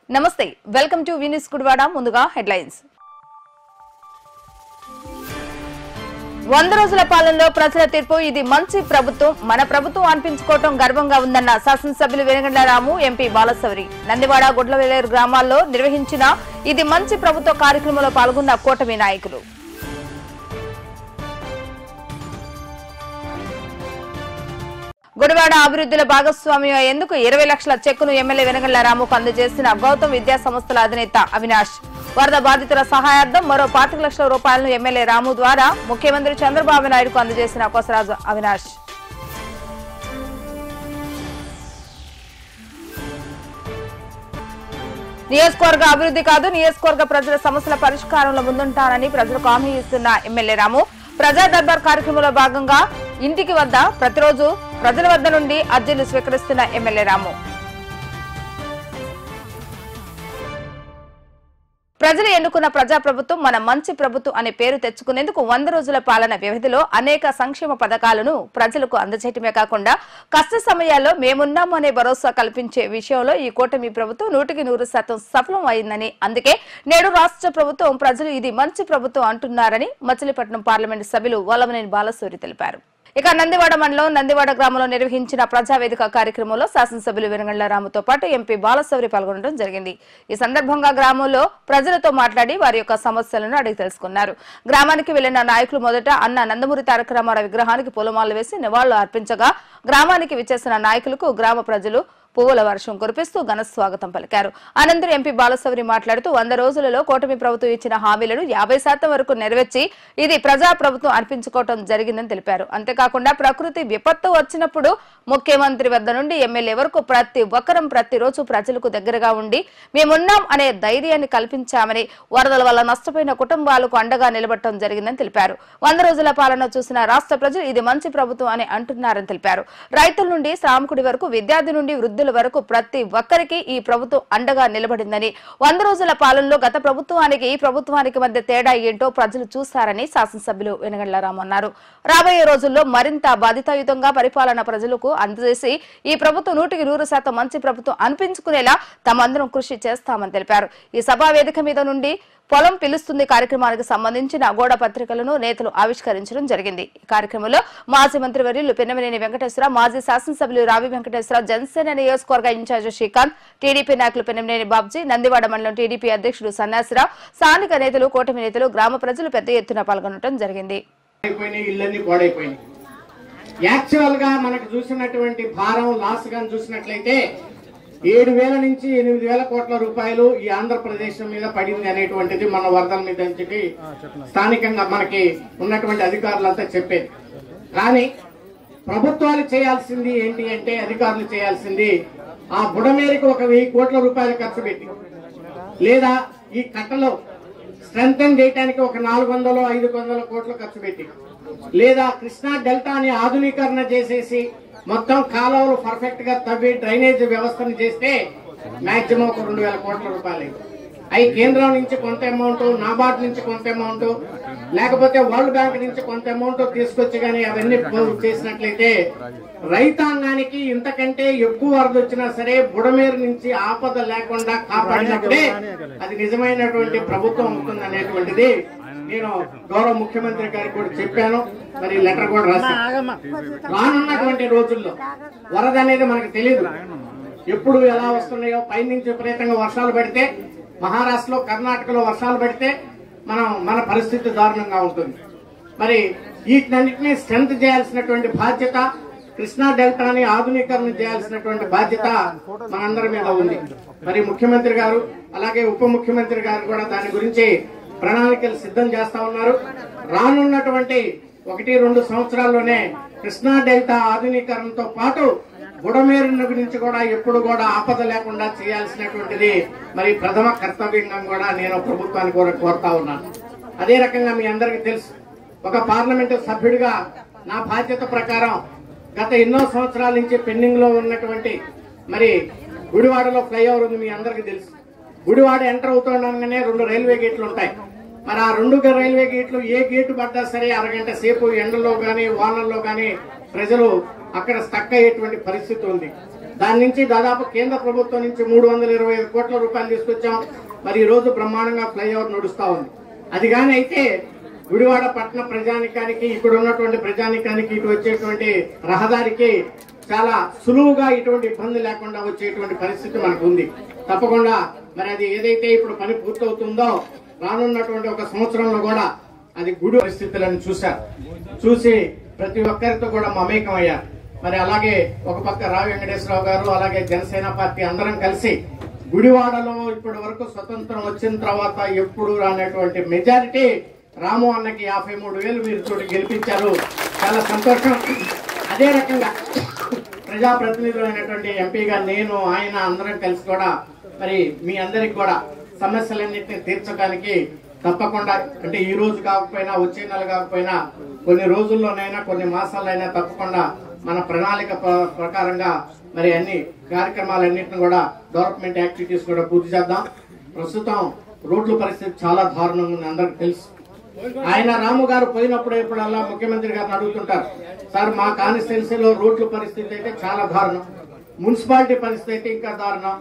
నమస్తే welcome to వినిస్ Gudivada ముందుగా headlines వంద రోజుల పాలనలో ప్రజల తీర్పు ఇది మంచి ప్రభుత్వం మన ప్రభుత్వం అనిపించుకోవటం గర్వంగా ఉందన్న శాసనసభ్యులు వెనగండ్ల రాము ఎంపీ బాలసవరి నందివాడ గుడ్లవేలేరు గ్రామాల్లో నిర్వహించిన ఇది మంచి ప్రభుత్వ కార్యక్రమంలో పాల్గొన్న కూటమి నాయకులు గుడివాడ అభివృద్ధిలో భాగస్వామ్యం అయ్యేందుకు ఇరవై లక్షల చెక్కును ఎమ్మెల్యే వెనగళ్ల రాముకు అందజేసిన గౌతమ్ విద్యా సంస్థల అధినేత అవినాష్ వరద బాధితుల సహాయార్థం మరో పాతిక లక్షల రూపాయలను ఎమ్మెల్యే రాము ద్వారా ముఖ్యమంత్రి చంద్రబాబు నాయుడుకు అందజేసిన కొసరాజు అవినాష్ నియోజకవర్గ అభివృద్ధి కాదు నియోజకవర్గ ప్రజల సమస్యల పరిష్కారంలో ముందుంటానని ప్రజలకు హామీ ఇస్తున్న ఎమ్మెల్యే రాము ప్రజా దర్బార్ కార్యక్రమంలో భాగంగా ఇంటికి వద్ద ప్రతిరోజు ప్రజల వద్ద నుండి అర్జీలు స్వీకరిస్తున్న ఎమ్మెల్యే రాము ప్రజలు ఎన్నుకున్న ప్రజాప్రభుత్వం మన మంచి ప్రభుత్వం అనే పేరు తెచ్చుకునేందుకు వంద రోజుల పాలన వ్యవధిలో అనేక సంక్షేమ పథకాలను ప్రజలకు అందజేయటమే కాకుండా కష్ట సమయాల్లో మేమున్నాము అనే భరోసా కల్పించే విషయంలో ఈ కూటమి ప్రభుత్వం నూటికి నూరు శాతం సఫలం అయిందని అందుకే నేడు రాష్ట్ర ప్రభుత్వం ప్రజలు ఇది మంచి ప్రభుత్వం అంటున్నారని మచిలీపట్నం పార్లమెంటు సభ్యులు వల్లమనేని బాలసూరి తెలిపారు ఇక నందివాడ మండలం నందివాడ గ్రామంలో నిర్వహించిన ప్రజావేదిక కార్యక్రమంలో శాసనసభ్యులు వెనగళ్ల రాముతో పాటు ఎంపీ బాలశౌరి పాల్గొనడం జరిగింది ఈ సందర్భంగా గ్రామంలో ప్రజలతో మాట్లాడి వారి యొక్క సమస్యలను అడిగి తెలుసుకున్నారు గ్రామానికి వెళ్లిన నాయకులు మొదట అన్న నందమూరి తారక రామారావు విగ్రహానికి పూలమాలలు వేసి నివాళులు అర్పించగా గ్రామానికి విచ్చేసిన నాయకులకు గ్రామ ప్రజలు పువ్వుల వర్షం కురిపిస్తూ ఘన స్వాగతం పలికారు అనంతరం ఎంపీ బాలశౌరి మాట్లాడుతూ వంద రోజులలో కూటమి ప్రభుత్వం ఇచ్చిన హామీలను యాభై శాతం వరకు నెరవేర్చి ఇది ప్రజా ప్రభుత్వం అర్పించుకోవడం జరిగిందని తెలిపారు అంతేకాకుండా ప్రకృతి విపత్తు వచ్చినప్పుడు ముఖ్యమంత్రి వద్ద నుండి ఎమ్మెల్యే వరకు ప్రతి ఒక్కరం ప్రతిరోజు ప్రజలకు దగ్గరగా ఉండి మేమున్నాం అనే ధైర్యాన్ని కల్పించామని వరదల వల్ల నష్టపోయిన కుటుంబాలకు అండగా నిలబడటం జరిగిందని తెలిపారు వంద రోజుల పాలన చూసిన రాష్ట్ర ప్రజలు ఇది మంచి ప్రభుత్వం అని అంటున్నారని తెలిపారు రైతుల నుండి శ్రామికుడి వరకు విద్యార్థి నుండి వృద్ధుల వరకు ప్రతి ఒక్కరికి ఈ ప్రభుత్వం అండగా నిలబడిందని వంద రోజుల పాలనలో గత ప్రభుత్వానికి ఈ ప్రభుత్వానికి మధ్య తేడా ఏంటో ప్రజలు చూస్తారని శాసనసభ్యులు వెనగండ్ల రాము అన్నారు రాబోయే రోజుల్లో మరింత బాధితాయుతంగా పరిపాలన ప్రజలకు అందజేసి ఈ ప్రభుత్వం నూటికి నూరు శాతం మంచి ప్రభుత్వం అనిపించుకునేలా తమందరం కృషి చేస్తామని తెలిపారు ఈ సభా వేదిక మీద నుండి పొలం పిలుస్తుంది కార్యక్రమానికి సంబంధించిన గోడ పత్రికలను నేతలు ఆవిష్కరించడం జరిగింది ఈ కార్యక్రమంలో మాజీ మంత్రి వర్యులు పిన్నమనేని వెంకటేశ్వర మాజీ శాసనసభ్యులు రావి వెంకటేశ్వర జనసేన నియోజకవర్గ ఇన్ఛార్జ్ శ్రీకాంత్ టీడీపీ నాయకులు పిన్నమనేని బాబ్జీ నందివాడ మండలం టీడీపీ అధ్యక్షుడు సన్యాసిరావు స్థానిక నేతలు కూటమి నేతలు గ్రామ ప్రజలు పెద్ద ఎత్తున పాల్గొనడం జరిగింది అయిపోయినాయి ఇళ్ళన్నీ పాడైపోయినాయి యాక్చువల్ గా మనకు చూసినటువంటి భారం లాస్ గా చూసినట్లయితే ఏడు వేల నుంచి ఎనిమిది వేల కోట్ల రూపాయలు ఈ ఆంధ్రప్రదేశ్ మీద పడింది అనేటువంటిది మన వరదల మీద అని చెప్పి స్థానికంగా మనకి ఉన్నటువంటి అధికారులంతా చెప్పేది కానీ ప్రభుత్వాలు చేయాల్సింది ఏంటి అంటే అధికారులు చేయాల్సింది ఆ బుడమేరకు ఒక వెయ్యి కోట్ల రూపాయలు ఖర్చు పెట్టి లేదా ఈ కట్టలో స్ట్రెంగ్ చేయడానికి ఒక నాలుగు వందలు ఐదు వందల కోట్లు ఖర్చు పెట్టి లేదా కృష్ణా డెల్టాని ఆధునీకరణ చేసేసి మొత్తం కాలువలు పర్ఫెక్ట్ గా తవ్వి డ్రైనేజ్ వ్యవస్థను చేస్తే మాక్సిమం ఒక రెండు వేల కోట్ల రూపాయలు అవి కేంద్రం నుంచి కొంత అమౌంట్ నాబార్డ్ నుంచి కొంత అమౌంట్ లేకపోతే వరల్డ్ బ్యాంక్ నుంచి కొంత అమౌంట్ తీసుకొచ్చి కానీ అవన్నీ చేసినట్లయితే రైతాంగానికి ఇంతకంటే ఎక్కువ వరద వచ్చినా సరే బుడమేరు నుంచి ఆపద లేకుండా కాపాడినప్పుడే అది నిజమైనటువంటి ప్రభుత్వం అవుతుంది అనేటువంటిది నేను గౌరవ ముఖ్యమంత్రి గారికి కూడా చెప్పాను మరి లెటర్ కూడా రాశాను రానున్నటువంటి రోజుల్లో వరద అనేది మనకు తెలియదు ఎప్పుడు ఎలా వస్తున్నాయో పైనుంచి విపరీతంగా వర్షాలు పడితే మహారాష్ట్రలో కర్ణాటకలో వర్షాలు పడితే మనం మన పరిస్థితి దారుణంగా ఉంటుంది మరి వీటినన్నింటినీ స్ట్రెంత్ చేయాల్సినటువంటి బాధ్యత కృష్ణా డెల్టాని ఆధునీకరణ చేయాల్సినటువంటి బాధ్యత మనందరి మీద ఉంది మరి ముఖ్యమంత్రి గారు అలాగే ఉప ముఖ్యమంత్రి గారు కూడా దాని గురించి ప్రణాళికలు సిద్ధం చేస్తా ఉన్నారు రానున్నటువంటి ఒకటి రెండు సంవత్సరాల్లోనే కృష్ణా డెల్టా ఆధునీకరణతో పాటు బుడమేరు గురించి కూడా ఎప్పుడు కూడా ఆపద లేకుండా చేయాల్సినటువంటిది మరి ప్రథమ కర్తవ్యంగా కూడా నేను ప్రభుత్వానికి కూడా కోరుతా ఉన్నాను అదే రకంగా మీ అందరికీ తెలుసు ఒక పార్లమెంటు సభ్యుడిగా నా బాధ్యత ప్రకారం గత ఎన్నో సంవత్సరాల నుంచి పెండింగ్ లో ఉన్నటువంటి మరి గుడివాడలో ఫ్లైఓవర్ ఉంది మీ అందరికీ తెలుసు గుడివాడ ఎంటర్ అవుతుండగానే రెండు రైల్వే గేట్లు ఉంటాయి మరి ఆ రెండు రైల్వే గేట్లు ఏ గేటు పడ్డా సరే అరగంట సేపు ఎండలో గాని వానల్లో గాని ప్రజలు అక్కడ స్టక్ అయ్యేటువంటి పరిస్థితి ఉంది దాని నుంచి దాదాపు కేంద్ర ప్రభుత్వం నుంచి మూడు వందల ఇరవై ఐదు కోట్ల రూపాయలు తీసుకొచ్చాం మరి ఈ రోజు బ్రహ్మాండంగా ఫ్లైఓవర్ నడుస్తా ఉంది అది కానీ అయితే గుడివాడ పట్టణ ప్రజానికానికి ఇక్కడ ఉన్నటువంటి ప్రజానికానికి ఇటు వచ్చేటువంటి రహదారికి చాలా సులువుగా ఇటువంటి ఇబ్బంది లేకుండా వచ్చేటువంటి పరిస్థితి మనకు ఉంది తప్పకుండా మరి అది ఏదైతే ఇప్పుడు పని పూర్తవుతుందో రానున్నటువంటి ఒక సంవత్సరంలో కూడా అది గుడి పరిస్థితులను చూశారు చూసి ప్రతి ఒక్కరితో కూడా మమేకం అయ్యారు మరి అలాగే ఒక పక్క రావు వెంకటేశ్వరరావు గారు అలాగే జనసేన పార్టీ అందరం కలిసి గుడివాడలో ఇప్పటి వరకు స్వతంత్రం వచ్చిన తర్వాత ఎప్పుడు రానటువంటి మెజారిటీ రాము అన్నకి యాభై మూడు వేలు మీరు తోటి గెలిపించారు చాలా సంతోషం అదే రకంగా ప్రజాప్రతినిధులు అయినటువంటి ఎంపీగా నేను ఆయన అందరం కలిసి కూడా మరి మీ అందరికి కూడా సమస్యలన్నింటినీ తీర్చడానికి తప్పకుండా అంటే ఈ రోజు కాకపోయినా వచ్చే నెల కాకపోయినా కొన్ని రోజుల్లోనైనా కొన్ని మాసాలైనా తప్పకుండా మన ప్రణాళిక ప్ర- ప్రకారంగా మరి అన్ని కార్యక్రమాలన్నింటిని కూడా డెవలప్మెంట్ యాక్టివిటీస్ కూడా పూర్తి చేద్దాం ప్రస్తుతం రోడ్ల పరిస్థితి చాలా దారుణంగా ఉంది అందరికి తెలుసు ఆయన రాము గారు పోయినప్పుడు ఎప్పుడల్లా ముఖ్యమంత్రి గారిని అడుగుతుంటారు సార్ మా కాన్స్టిట్యున్సీలో రోడ్ల పరిస్థితి అయితే చాలా దారుణం మున్సిపాలిటీ పరిస్థితి అయితే ఇంకా దారుణం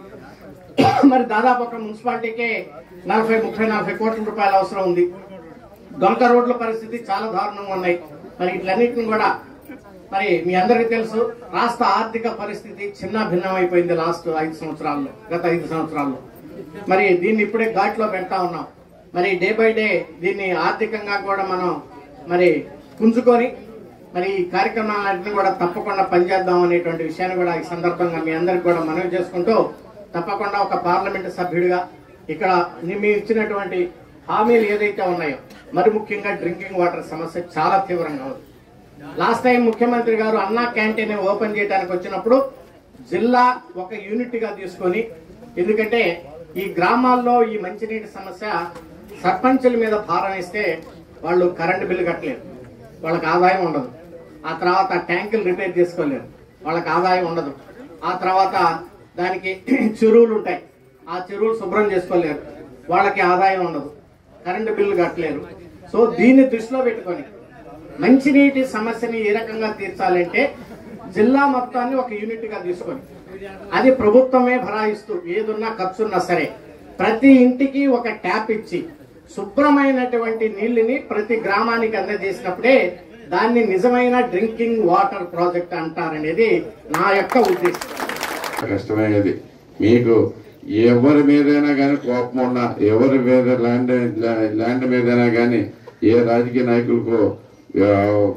మరి దాదాపు ఒక మున్సిపాలిటీకే నలభై ముప్పై నలభై కోట్ల రూపాయల అవసరం ఉంది దొంగ రోడ్ల పరిస్థితి చాలా దారుణంగా ఉన్నాయి మరి ఇట్లన్నిటిని కూడా మరి మీ అందరికీ తెలుసు రాష్ట్ర ఆర్థిక పరిస్థితి చిన్న భిన్నం అయిపోయింది లాస్ట్ ఐదు సంవత్సరాల్లో గత ఐదు సంవత్సరాల్లో మరి దీన్ని ఇప్పుడే ఘాట్లో పెడతా ఉన్నాం మరి డే బై డే దీన్ని ఆర్థికంగా కూడా మనం మరి పుంజుకొని మరి ఈ కార్యక్రమాలన్నింటినీ కూడా తప్పకుండా పనిచేద్దాం అనేటువంటి విషయాన్ని కూడా ఈ సందర్భంగా మీ అందరికి కూడా మనవి చేసుకుంటూ తప్పకుండా ఒక పార్లమెంట్ సభ్యుడిగా ఇక్కడ ని- మీ ఇచ్చినటువంటి హామీలు ఏదైతే ఉన్నాయో మరి ముఖ్యంగా డ్రింకింగ్ వాటర్ సమస్య చాలా తీవ్రంగా ఉంది లాస్ట్ టైం ముఖ్యమంత్రి గారు అన్నా క్యాంటీన్ ఓపెన్ చేయడానికి వచ్చినప్పుడు జిల్లా ఒక యూనిట్ గా తీసుకొని ఎందుకంటే ఈ గ్రామాల్లో ఈ మంచినీటి సమస్య సర్పంచుల మీద భారం ఇస్తే వాళ్ళు కరెంటు బిల్లు కట్టలేరు వాళ్ళకి ఆదాయం ఉండదు ఆ తర్వాత ట్యాంకులు రిపేర్ చేసుకోలేరు వాళ్ళకి ఆదాయం ఉండదు ఆ తర్వాత దానికి చెరువులు ఉంటాయి ఆ చెరువులు శుభ్రం చేసుకోలేరు వాళ్ళకి ఆదాయం ఉండదు కరెంటు బిల్లు కట్టలేరు సో దీన్ని దృష్టిలో పెట్టుకొని మంచినీటి సమస్యని ఏ రకంగా తీర్చాలంటే జిల్లా మొత్తాన్ని ఒక యూనిట్ గా తీసుకొని అది ప్రభుత్వమే భరాయిస్తూ ఏదున్నా ఖర్చున్నా సరే ప్రతి ఇంటికి ఒక ట్యాప్ ఇచ్చి శుభ్రమైనటువంటి నీళ్ళని ప్రతి గ్రామానికి అందజేసినప్పుడే దాన్ని నిజమైన డ్రింకింగ్ వాటర్ ప్రాజెక్ట్ అంటారనేది నా యొక్క ఉద్దేశం కష్టమయ్యేది మీకు ఎవరి మీదైనా కానీ కోపం ఉన్నా ఎవరి మీద ల్యాండ్ ల్యాండ్ మీదైనా కానీ ఏ రాజకీయ నాయకులకు ఆ,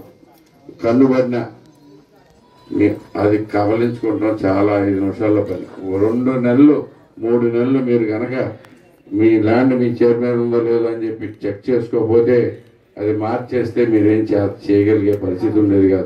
కన్నుబడినా మీ- అది కవలించుకుంటాం చాలా ఐదు నిమిషాల్లో పని ఓ రెండు నెలలు మూడు నెలలు మీరు గనక మీ ల్యాండ్ మీ చైర్మన్ ఉందో లేదో అని చెప్పి చెక్ చేసుకోకపోతే అది మార్చేస్తే మీరేం చే- చేయగలిగే పరిస్థితి ఉండేది కాదు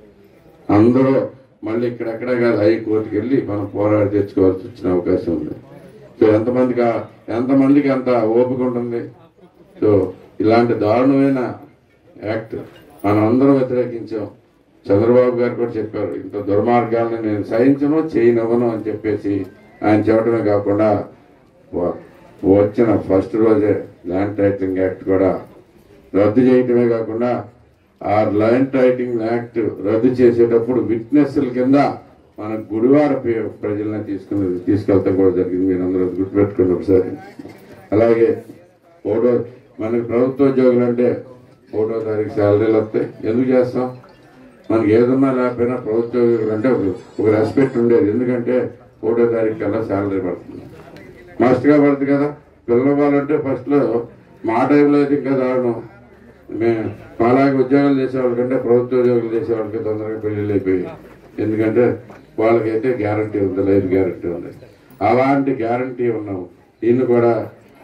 అందరూ మళ్ళీ ఇక్కడెక్కడ కాదు హైకోర్టుకి వెళ్ళి మనం పోరాడి తెచ్చుకోవాల్సి వచ్చిన అవకాశం ఉంది సో ఎంతమందికి ఆ- ఎంతమందికి అంత ఓపిక ఉంటుంది సో ఇలాంటి దారుణమైన యాక్ట్ మనం అందరం వ్యతిరేకించాం చంద్రబాబు గారు కూడా చెప్పారు ఇంత దుర్మార్గాలను నేను సహించను చేయనివ్వను అని చెప్పేసి ఆయన చెప్పడమే కాకుండా వ- వచ్చిన ఫస్ట్ రోజే ల్యాండ్ టైటిలింగ్ యాక్ట్ కూడా రద్దు చేయటమే కాకుండా ఆ ల్యాండ్ టైటింగ్ యాక్ట్ రద్దు చేసేటప్పుడు విట్నెస్ల కింద మన గుడివాడ పే- ప్రజల్ని తీసుకుని తీసుకెళ్తాం కూడా జరిగింది మీరు అందరూ అది గుర్తుపెట్టుకోండి ఒకసారి అలాగే ఒకటో మనకి ప్రభుత్వ ఉద్యోగులు అంటే ఒకటో తారీఖు శాలరీలు వస్తాయి ఎందుకు చేస్తాం మనకి ఏదన్నా లేకపోయినా ప్రభుత్వ ఉద్యోగులు అంటే ఒక- ఒక రెస్పెక్ట్ ఉండేది ఎందుకంటే ఒకటో తారీఖు కల్లా శాలరీ పడుతుంది మస్ట్ గా పడుతుంది కదా పిల్లవాళ్ళంటే ఫస్ట్ లో మా టైంలో అయితే ఇంకా దారుణం మేము మాలాగే ఉద్యోగాలు చేసేవాళ్ళ కంటే ప్రభుత్వ ఉద్యోగాలు చేసేవాళ్ళకి తొందరగా పెళ్లిళ్ళు అయిపోయి ఎందుకంటే వాళ్ళకైతే గ్యారంటీ ఉంది లైఫ్ గ్యారంటీ ఉంది అలాంటి గ్యారంటీ ఉన్నాం దీన్ని కూడా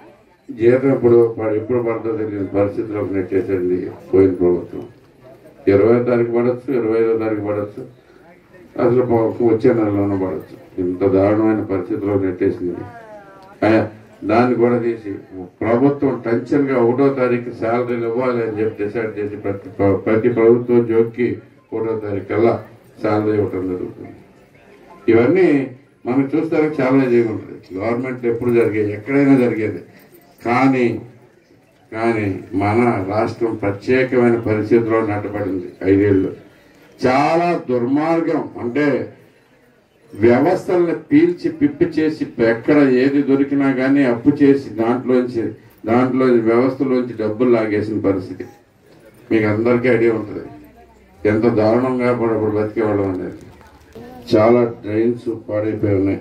జీతం ఎప్పుడు ప- ఎప్పుడు పడుతుందో తెలియని పరిస్థితిలోకి నెట్టేసండి పోయిన ప్రభుత్వం ఇరవై తారీఖు పడవచ్చు ఇరవై ఐదో తారీఖు పడవచ్చు అసలు ప- వచ్చే నెలలోనే పడవచ్చు ఇంత దారుణమైన పరిస్థితిలో నెట్టేసింది ఆ, దాన్ని కూడా తీసి ప్రభుత్వం టెన్షన్ గా ఒకటో తారీఖు శాలరీలు ఇవ్వాలి అని చెప్పి డిసైడ్ చేసి ప్రతి ప్ర- ప్రతి ప్రభుత్వ ఉద్యోగికి ఒకటో తారీఖు కల్లా శాలరీ ఇవ్వటం జరుగుతుంది ఇవన్నీ మనం చూస్తానికి చాలా చేయకుంటుంది గవర్నమెంట్ ఎప్పుడు జరిగేది ఎక్కడైనా జరిగేది కానీ కానీ మన రాష్ట్రం ప్రత్యేకమైన పరిస్థితిలో నట్టబడింది ఐదేళ్ళు చాలా దుర్మార్గం అంటే వ్యవస్థల్ని పీల్చి పిప్పి చేసి ఎక్కడ ఏది దొరికినా కానీ అప్పు చేసి దాంట్లోంచి దాంట్లో వ్యవస్థలోంచి డబ్బులు లాగేసిన పరిస్థితి మీకు అందరికీ ఐడియా ఉంటుంది ఎంత దారుణంగా ఇప్పుడు ఇప్పుడు బతికేవాళ్ళం అనేది చాలా డ్రైన్స్ పాడైపోయి ఉన్నాయి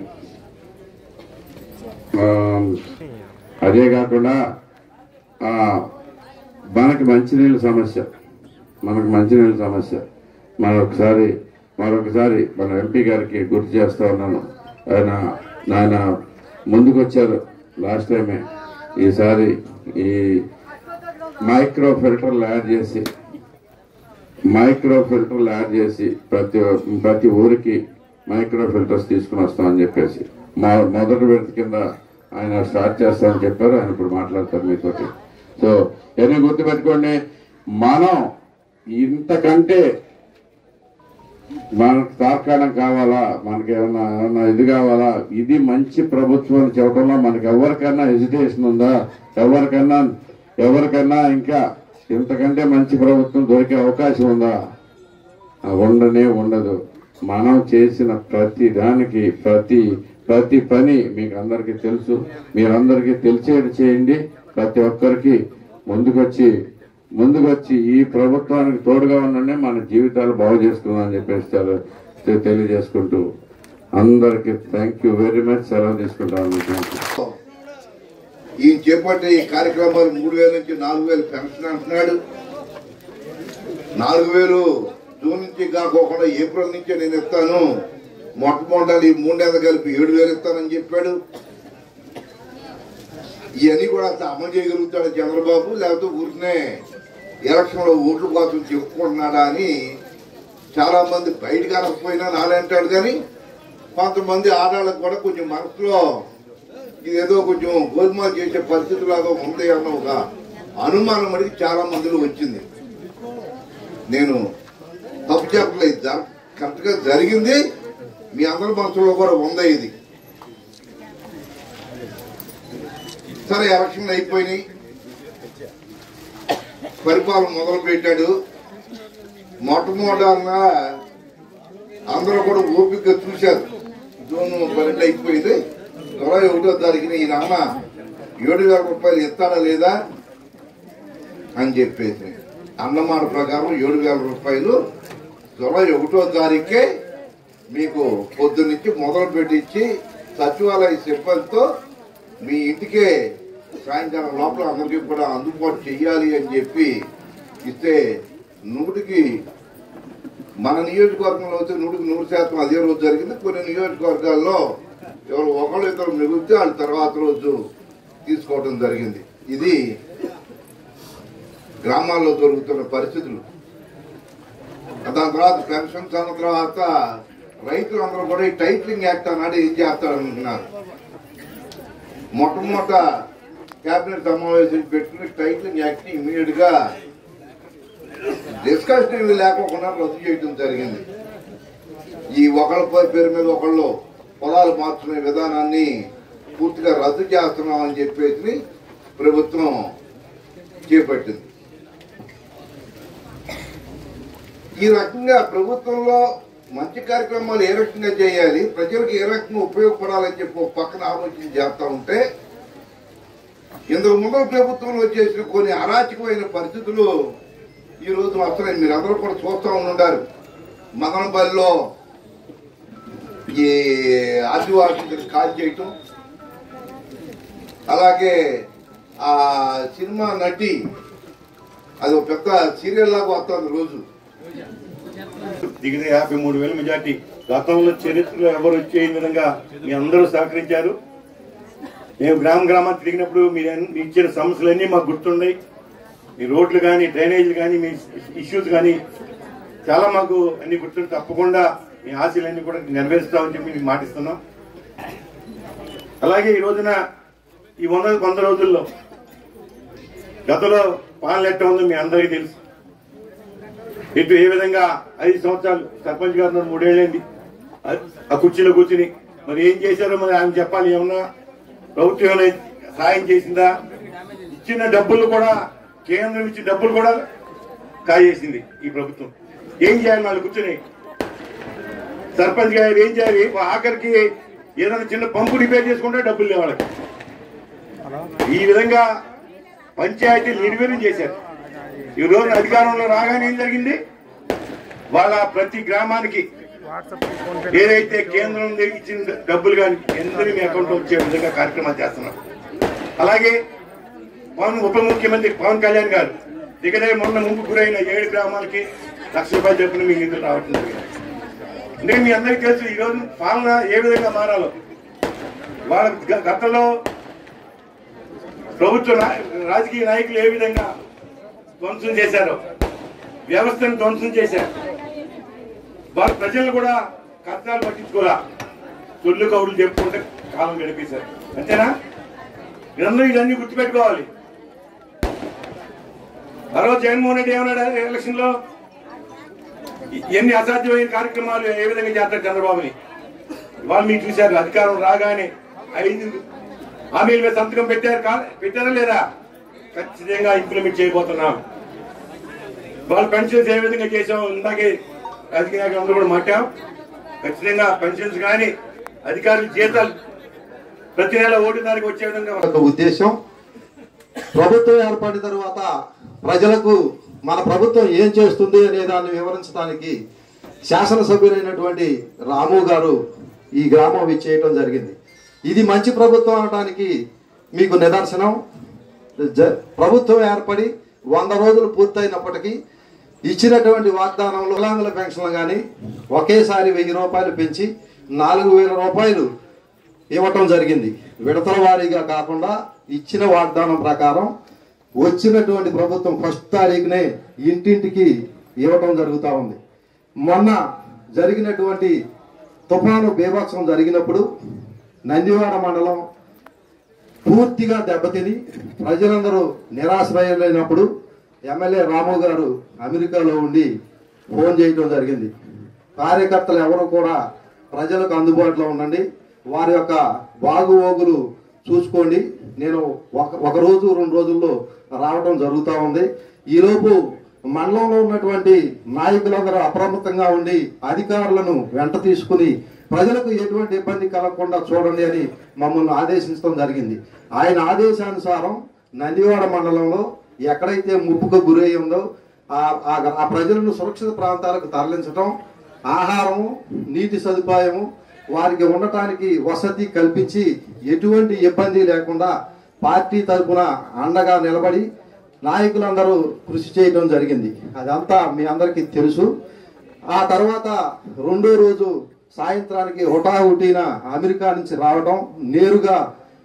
ఆ, అదే కాకుండా ఆ, మనకి మంచినీళ్ళ సమస్య మనకు మంచినీళ్ళ సమస్య మరొకసారి మరొకసారి మన ఎంపీ గారికి గుర్తు చేస్తా ఉన్నాను ఆయన నాయన ముందుకు వచ్చారు లాస్ట్ టైమే ఈసారి ఈ మైక్రో ఫిల్టర్లు యాడ్ చేసి మైక్రో ఫిల్టర్లు యాడ్ చేసి ప్రతి ప్రతి ఊరికి మైక్రో ఫిల్టర్స్ తీసుకుని వస్తామని చెప్పేసి మా మొదటి విడత కింద ఆయన స్టార్ట్ చేస్తామని చెప్పారు ఆయన ఇప్పుడు మాట్లాడతారు మీతోటి సో ఎన్ని గుర్తుపెట్టుకోండి మనం ఇంతకంటే మనకు తార్కాణం కావాలా మనకి ఏమన్నా ఏమన్నా ఇది కావాలా ఇది మంచి ప్రభుత్వం అని చెప్పడంలో మనకి ఎవరికైనా హెజిటేషన్ ఉందా ఎవరికైనా ఎవరికైనా ఇంకా ఇంతకంటే మంచి ప్రభుత్వం దొరికే అవకాశం ఉందా ఆ, ఉండనే ఉండదు మనం చేసిన ప్రతి దానికి ప్రతి ప్రతి పని మీకు అందరికీ తెలుసు మీరందరికీ తెలిసేది చేయండి ప్రతి ఒక్కరికి ముందుకొచ్చి ముందుకొచ్చి ఈ ప్రభుత్వానికి తోడుగా ఉండండి మన జీవితాలు బాగు చేసుకుందాం అని చెప్పేసి తెల- తె- తెలియజేసుకుంటూ అందరికి థ్యాంక్ యూ వెరీ మచ్ సెలవు తీసుకుంటాను థ్యాంక్ యూ ఈ చేపట్టే ఈ కార్యక్రమాలు మూడు వేల నుంచి నాలుగు వేలు పెన్షన్ అంటున్నాడు నాలుగు వేలు జూన్ నుంచి కాకోకుండా ఏప్రిల్ నుంచే నేను ఇస్తాను మొట్టమొదటి ఈ మూడు నెలలు కలిపి ఏడు వేలు ఇస్తానని చెప్పాడు ఇవన్నీ కూడా అసలు అమలు చేయగలుగుతాడు చంద్రబాబు లేకపోతే ఊరికనే ఎలక్షన్ లో ఓట్ల కోసం చెప్పుకుంటున్నాడా అని చాలా మంది బయటకు అనకపోయినా నాలంటాడు కానీ కొంతమంది ఆడవాళ్ళకు కూడా కొంచెం మనసులో ఇదేదో కొంచెం గోధుమలు చేసే పరిస్థితి లాగా ఉంది అన్న ఒక అనుమానం అనేది చాలా మందిలో వచ్చింది నేను తప్పు చెప్పలేదు జర- కరెక్ట్ గా జరిగింది మీ అందరి మనసులో కూడా ఉందా ఇది సరే ఎలక్షన్లు అయిపోయినాయి పరిపాలన మొదలు పెట్టాడు మొట్టమొదటంగా అందరూ కూడా ఓపికగా చూశారు జూన్ పన్నెండు అయిపోయింది జూలై ఒకటో తారీఖున ఈ నాన్న ఏడు వేల రూపాయలు ఇస్తాడా లేదా అని చెప్పేసి అన్నమాట ప్రకారం ఏడు వేల రూపాయలు జూలై ఒకటో తారీఖే మీకు పొద్దు నుంచి మొదలు పెట్టించి సచివాలయ సిబ్బందితో మీ ఇంటికే సాయంకాలం లోపల అందరికీ కూడా అందుబాటు చెయ్యాలి అని చెప్పి ఇస్తే నూటికి మన నియోజకవర్గంలో అయితే నూటికి నూరు శాతం అదే రోజు జరిగింది కొన్ని నియోజకవర్గాల్లో ఎవరు ఒకళ్ళు ఇద్దరు మిగిలితే వాళ్ళ తర్వాత రోజు తీసుకోవడం జరిగింది ఇది గ్రామాల్లో జరుగుతున్న పరిస్థితులు దాని తర్వాత పెన్షన్స్ అన్న తర్వాత రైతులందరూ కూడా ఈ టైటిలింగ్ యాక్ట్ అన్నాడు ఏం చేస్తారనుకున్నారు మొట్టమొదట కేబినెట్ సమావేశం పెట్టుకుని టైటిలింగ్ యాక్ట్ ని ఇమీడియట్ గా డిస్కషన్ ఇవి లేకోకుండా రద్దు చేయడం జరిగింది ఈ ఒకళ్ళ పే- పేరు మీద ఒకళ్ళు పొలాలు మార్చుకునే విధానాన్ని పూర్తిగా రద్దు చేస్తున్నామని చెప్పేసి ప్రభుత్వం చేపట్టింది ఈ రకంగా ప్రభుత్వంలో మంచి కార్యక్రమాలు ఏ రకంగా చేయాలి ప్రజలకు ఏ రకంగా ఉపయోగపడాలని చెప్పి ఒక పక్కన ఆలోచన చేస్తా ఉంటే ఇందుకు ముందు ప్రభుత్వంలో చేసిన కొన్ని అరాచకమైన పరిస్థితులు ఈ రోజు వస్తున్నాయి మీరు అందరూ కూడా చూస్తూ ఉండారు మదనపల్లిలో ఈ ఆదివాసీని కాల్ చేయటం అలాగే ఆ సినిమా నటి అది ఒక పెద్ద సీరియల్ లాగా వస్తుంది రోజు దిగిన యాభై మూడు వేల మెజార్టీ గతంలో చరిత్రలో ఎవరు వచ్చే విధంగా మీ అందరూ సహకరించారు మేము గ్రామ గ్రామాన్ని తిరిగినప్పుడు మీరు అన్ని- మీరు ఇచ్చిన సమస్యలన్నీ మాకు గుర్తున్నాయి మీ రోడ్లు కానీ డ్రైనేజీలు కానీ మీ ఇష్యూస్ కానీ చాలా మాకు అన్ని గుర్తుండి తప్పకుండా మీ ఆశలన్నీ కూడా నెరవేరుస్తామని చెప్పి మీకు మాటిస్తున్నాం అలాగే ఈ రోజున ఈ వంద వంద రోజుల్లో గతంలో పాలన ఎట్ట ఉందో మీ అందరికీ తెలుసు ఇటు ఏ విధంగా ఐదు సంవత్సరాలు సర్పంచ్ గారు ఉన్నారు, మూడేళ్ళైంది ఆ- ఆ కుర్చీలో కూర్చుని మరి ఏం చేశారో మరి ఆయన చెప్పాలి ఏమన్నా ప్రభుత్వం ఏమైనా సాయం చేసిందా ఇచ్చిన డబ్బులు కూడా కేంద్రం ఇచ్చిన డబ్బులు కూడా కాజేసింది ఈ ప్రభుత్వం ఏం చేయాలి వాళ్ళు కూర్చుని సర్పంచ్ గారు ఏం చేయాలి ఆఖరికి ఏదైనా చిన్న పంపు రిపేర్ చేసుకుంటే డబ్బులు లేవు వాళ్ళకి ఈ విధంగా పంచాయతీలు నిర్వీర్యం చేశారు ఈ రోజు అధికారంలో రాగానే ఏం జరిగింది వాళ్ళ ప్రతి గ్రామానికి ఏదైతే కేంద్రం ఇచ్చిన డబ్బులు కానీ అందరి మీ అకౌంట్ వచ్చే విధంగా కార్యక్రమాలు చేస్తున్నారు అలాగే పవన్ ఉప ముఖ్యమంత్రి పవన్ కళ్యాణ్ గారు దిగదే మొన్న ముందు గురైన ఏడు గ్రామాలకి లక్ష రూపాయలు చెప్పిన మీ నిధులు రావటం జరిగింది నేను మీ అందరికీ తెలుసు ఈ రోజు పాలన ఏ విధంగా మారాలో వాళ్ళ గ- గతంలో ప్రభుత్వ నాయ- రాజకీయ నాయకులు ఏ విధంగా ధ్వంసం చేశారో వ్యవస్థను ధ్వంసం చేశారు వాళ్ళ ప్రజలు కూడా కష్టాలు పట్టించుకోరా తొల్లు కౌరులు చెప్పుకుంటే కాలం గడిపేశారు అంతేనా మీరందరూ ఇవన్నీ గుర్తుపెట్టుకోవాలి ఆ రోజు జగన్మోహన్ రెడ్డి ఏమన్నాడు ఎలక్షన్ లో ఎన్ని అసాధ్యమైన కార్యక్రమాలు ఏ విధంగా చేస్తారు చంద్రబాబుని వాళ్ళు మీరు చూశారు అధికారం రాగానే ఐదు హామీల మీద సంతకం పెట్టారు కా పెట్టారా లేదా ఖచ్చితంగా ఇంప్లిమెంట్ చేయబోతున్నాం వాళ్ళ పెన్షన్స్ ఏ విధంగా చేసాం ఇందాకే రాజకీయ నాయకులు కూడా మాట్లాం ఖచ్చితంగా పెన్షన్స్ కానీ అధికారుల జీతాలు ప్రతి నెల ఓటు తారీఖు వచ్చే విధంగా ఒక ఉద్దేశం ప్రభుత్వం ఏర్పడిన తర్వాత ప్రజలకు మన ప్రభుత్వం ఏం చేస్తుంది అనే దాన్ని వివరించడానికి శాసనసభ్యులైనటువంటి రాము గారు ఈ గ్రామం విచ్చేయటం జరిగింది ఇది మంచి ప్రభుత్వం అనడానికి మీకు నిదర్శనం జ- ప్రభుత్వం ఏర్పడి వంద రోజులు పూర్తయినప్పటికీ ఇచ్చినటువంటి వాగ్దానంలో వికలాంగుల పెన్షన్లు కానీ ఒకేసారి వెయ్యి రూపాయలు పెంచి నాలుగు వేల రూపాయలు ఇవ్వటం జరిగింది విడతల వారీగా కాకుండా ఇచ్చిన వాగ్దానం ప్రకారం వచ్చినటువంటి ప్రభుత్వం ఫస్ట్ తారీఖునే ఇంటింటికి ఇవ్వటం జరుగుతూ ఉంది మొన్న జరిగినటువంటి తుఫాను బీభత్సం జరిగినప్పుడు నందివాడ మండలం పూర్తిగా దెబ్బతిని ప్రజలందరూ నిరాశ్రయులైనప్పుడు ఎమ్మెల్యే రాము గారు అమెరికాలో ఉండి ఫోన్ చేయడం జరిగింది కార్యకర్తలు ఎవరు కూడా ప్రజలకు అందుబాటులో ఉండండి వారి యొక్క బాగువోగులు చూసుకోండి నేను ఒక ఒక రోజు రెండు రోజుల్లో రావడం జరుగుతూ ఉంది ఈలోపు మండలంలో ఉన్నటువంటి నాయకులందరూ అప్రమత్తంగా ఉండి అధికారులను వెంట తీసుకుని ప్రజలకు ఎటువంటి ఇబ్బంది కలగకుండా చూడండి అని మమ్మల్ని ఆదేశించడం జరిగింది ఆయన ఆదేశానుసారం నందివాడ మండలంలో ఎక్కడైతే ముప్పుకు గురై ఉందో ఆ ఆ- ఆ ప్రజలను సురక్షిత ప్రాంతాలకు తరలించడం ఆహారం నీటి సదుపాయము వారికి ఉండటానికి వసతి కల్పించి ఎటువంటి ఇబ్బంది లేకుండా పార్టీ తరఫున అండగా నిలబడి నాయకులందరూ కృషి చేయడం జరిగింది అదంతా మీ అందరికీ తెలుసు ఆ తర్వాత రెండో రోజు సాయంత్రానికి హుటాహుటీన అమెరికా నుంచి రావడం నేరుగా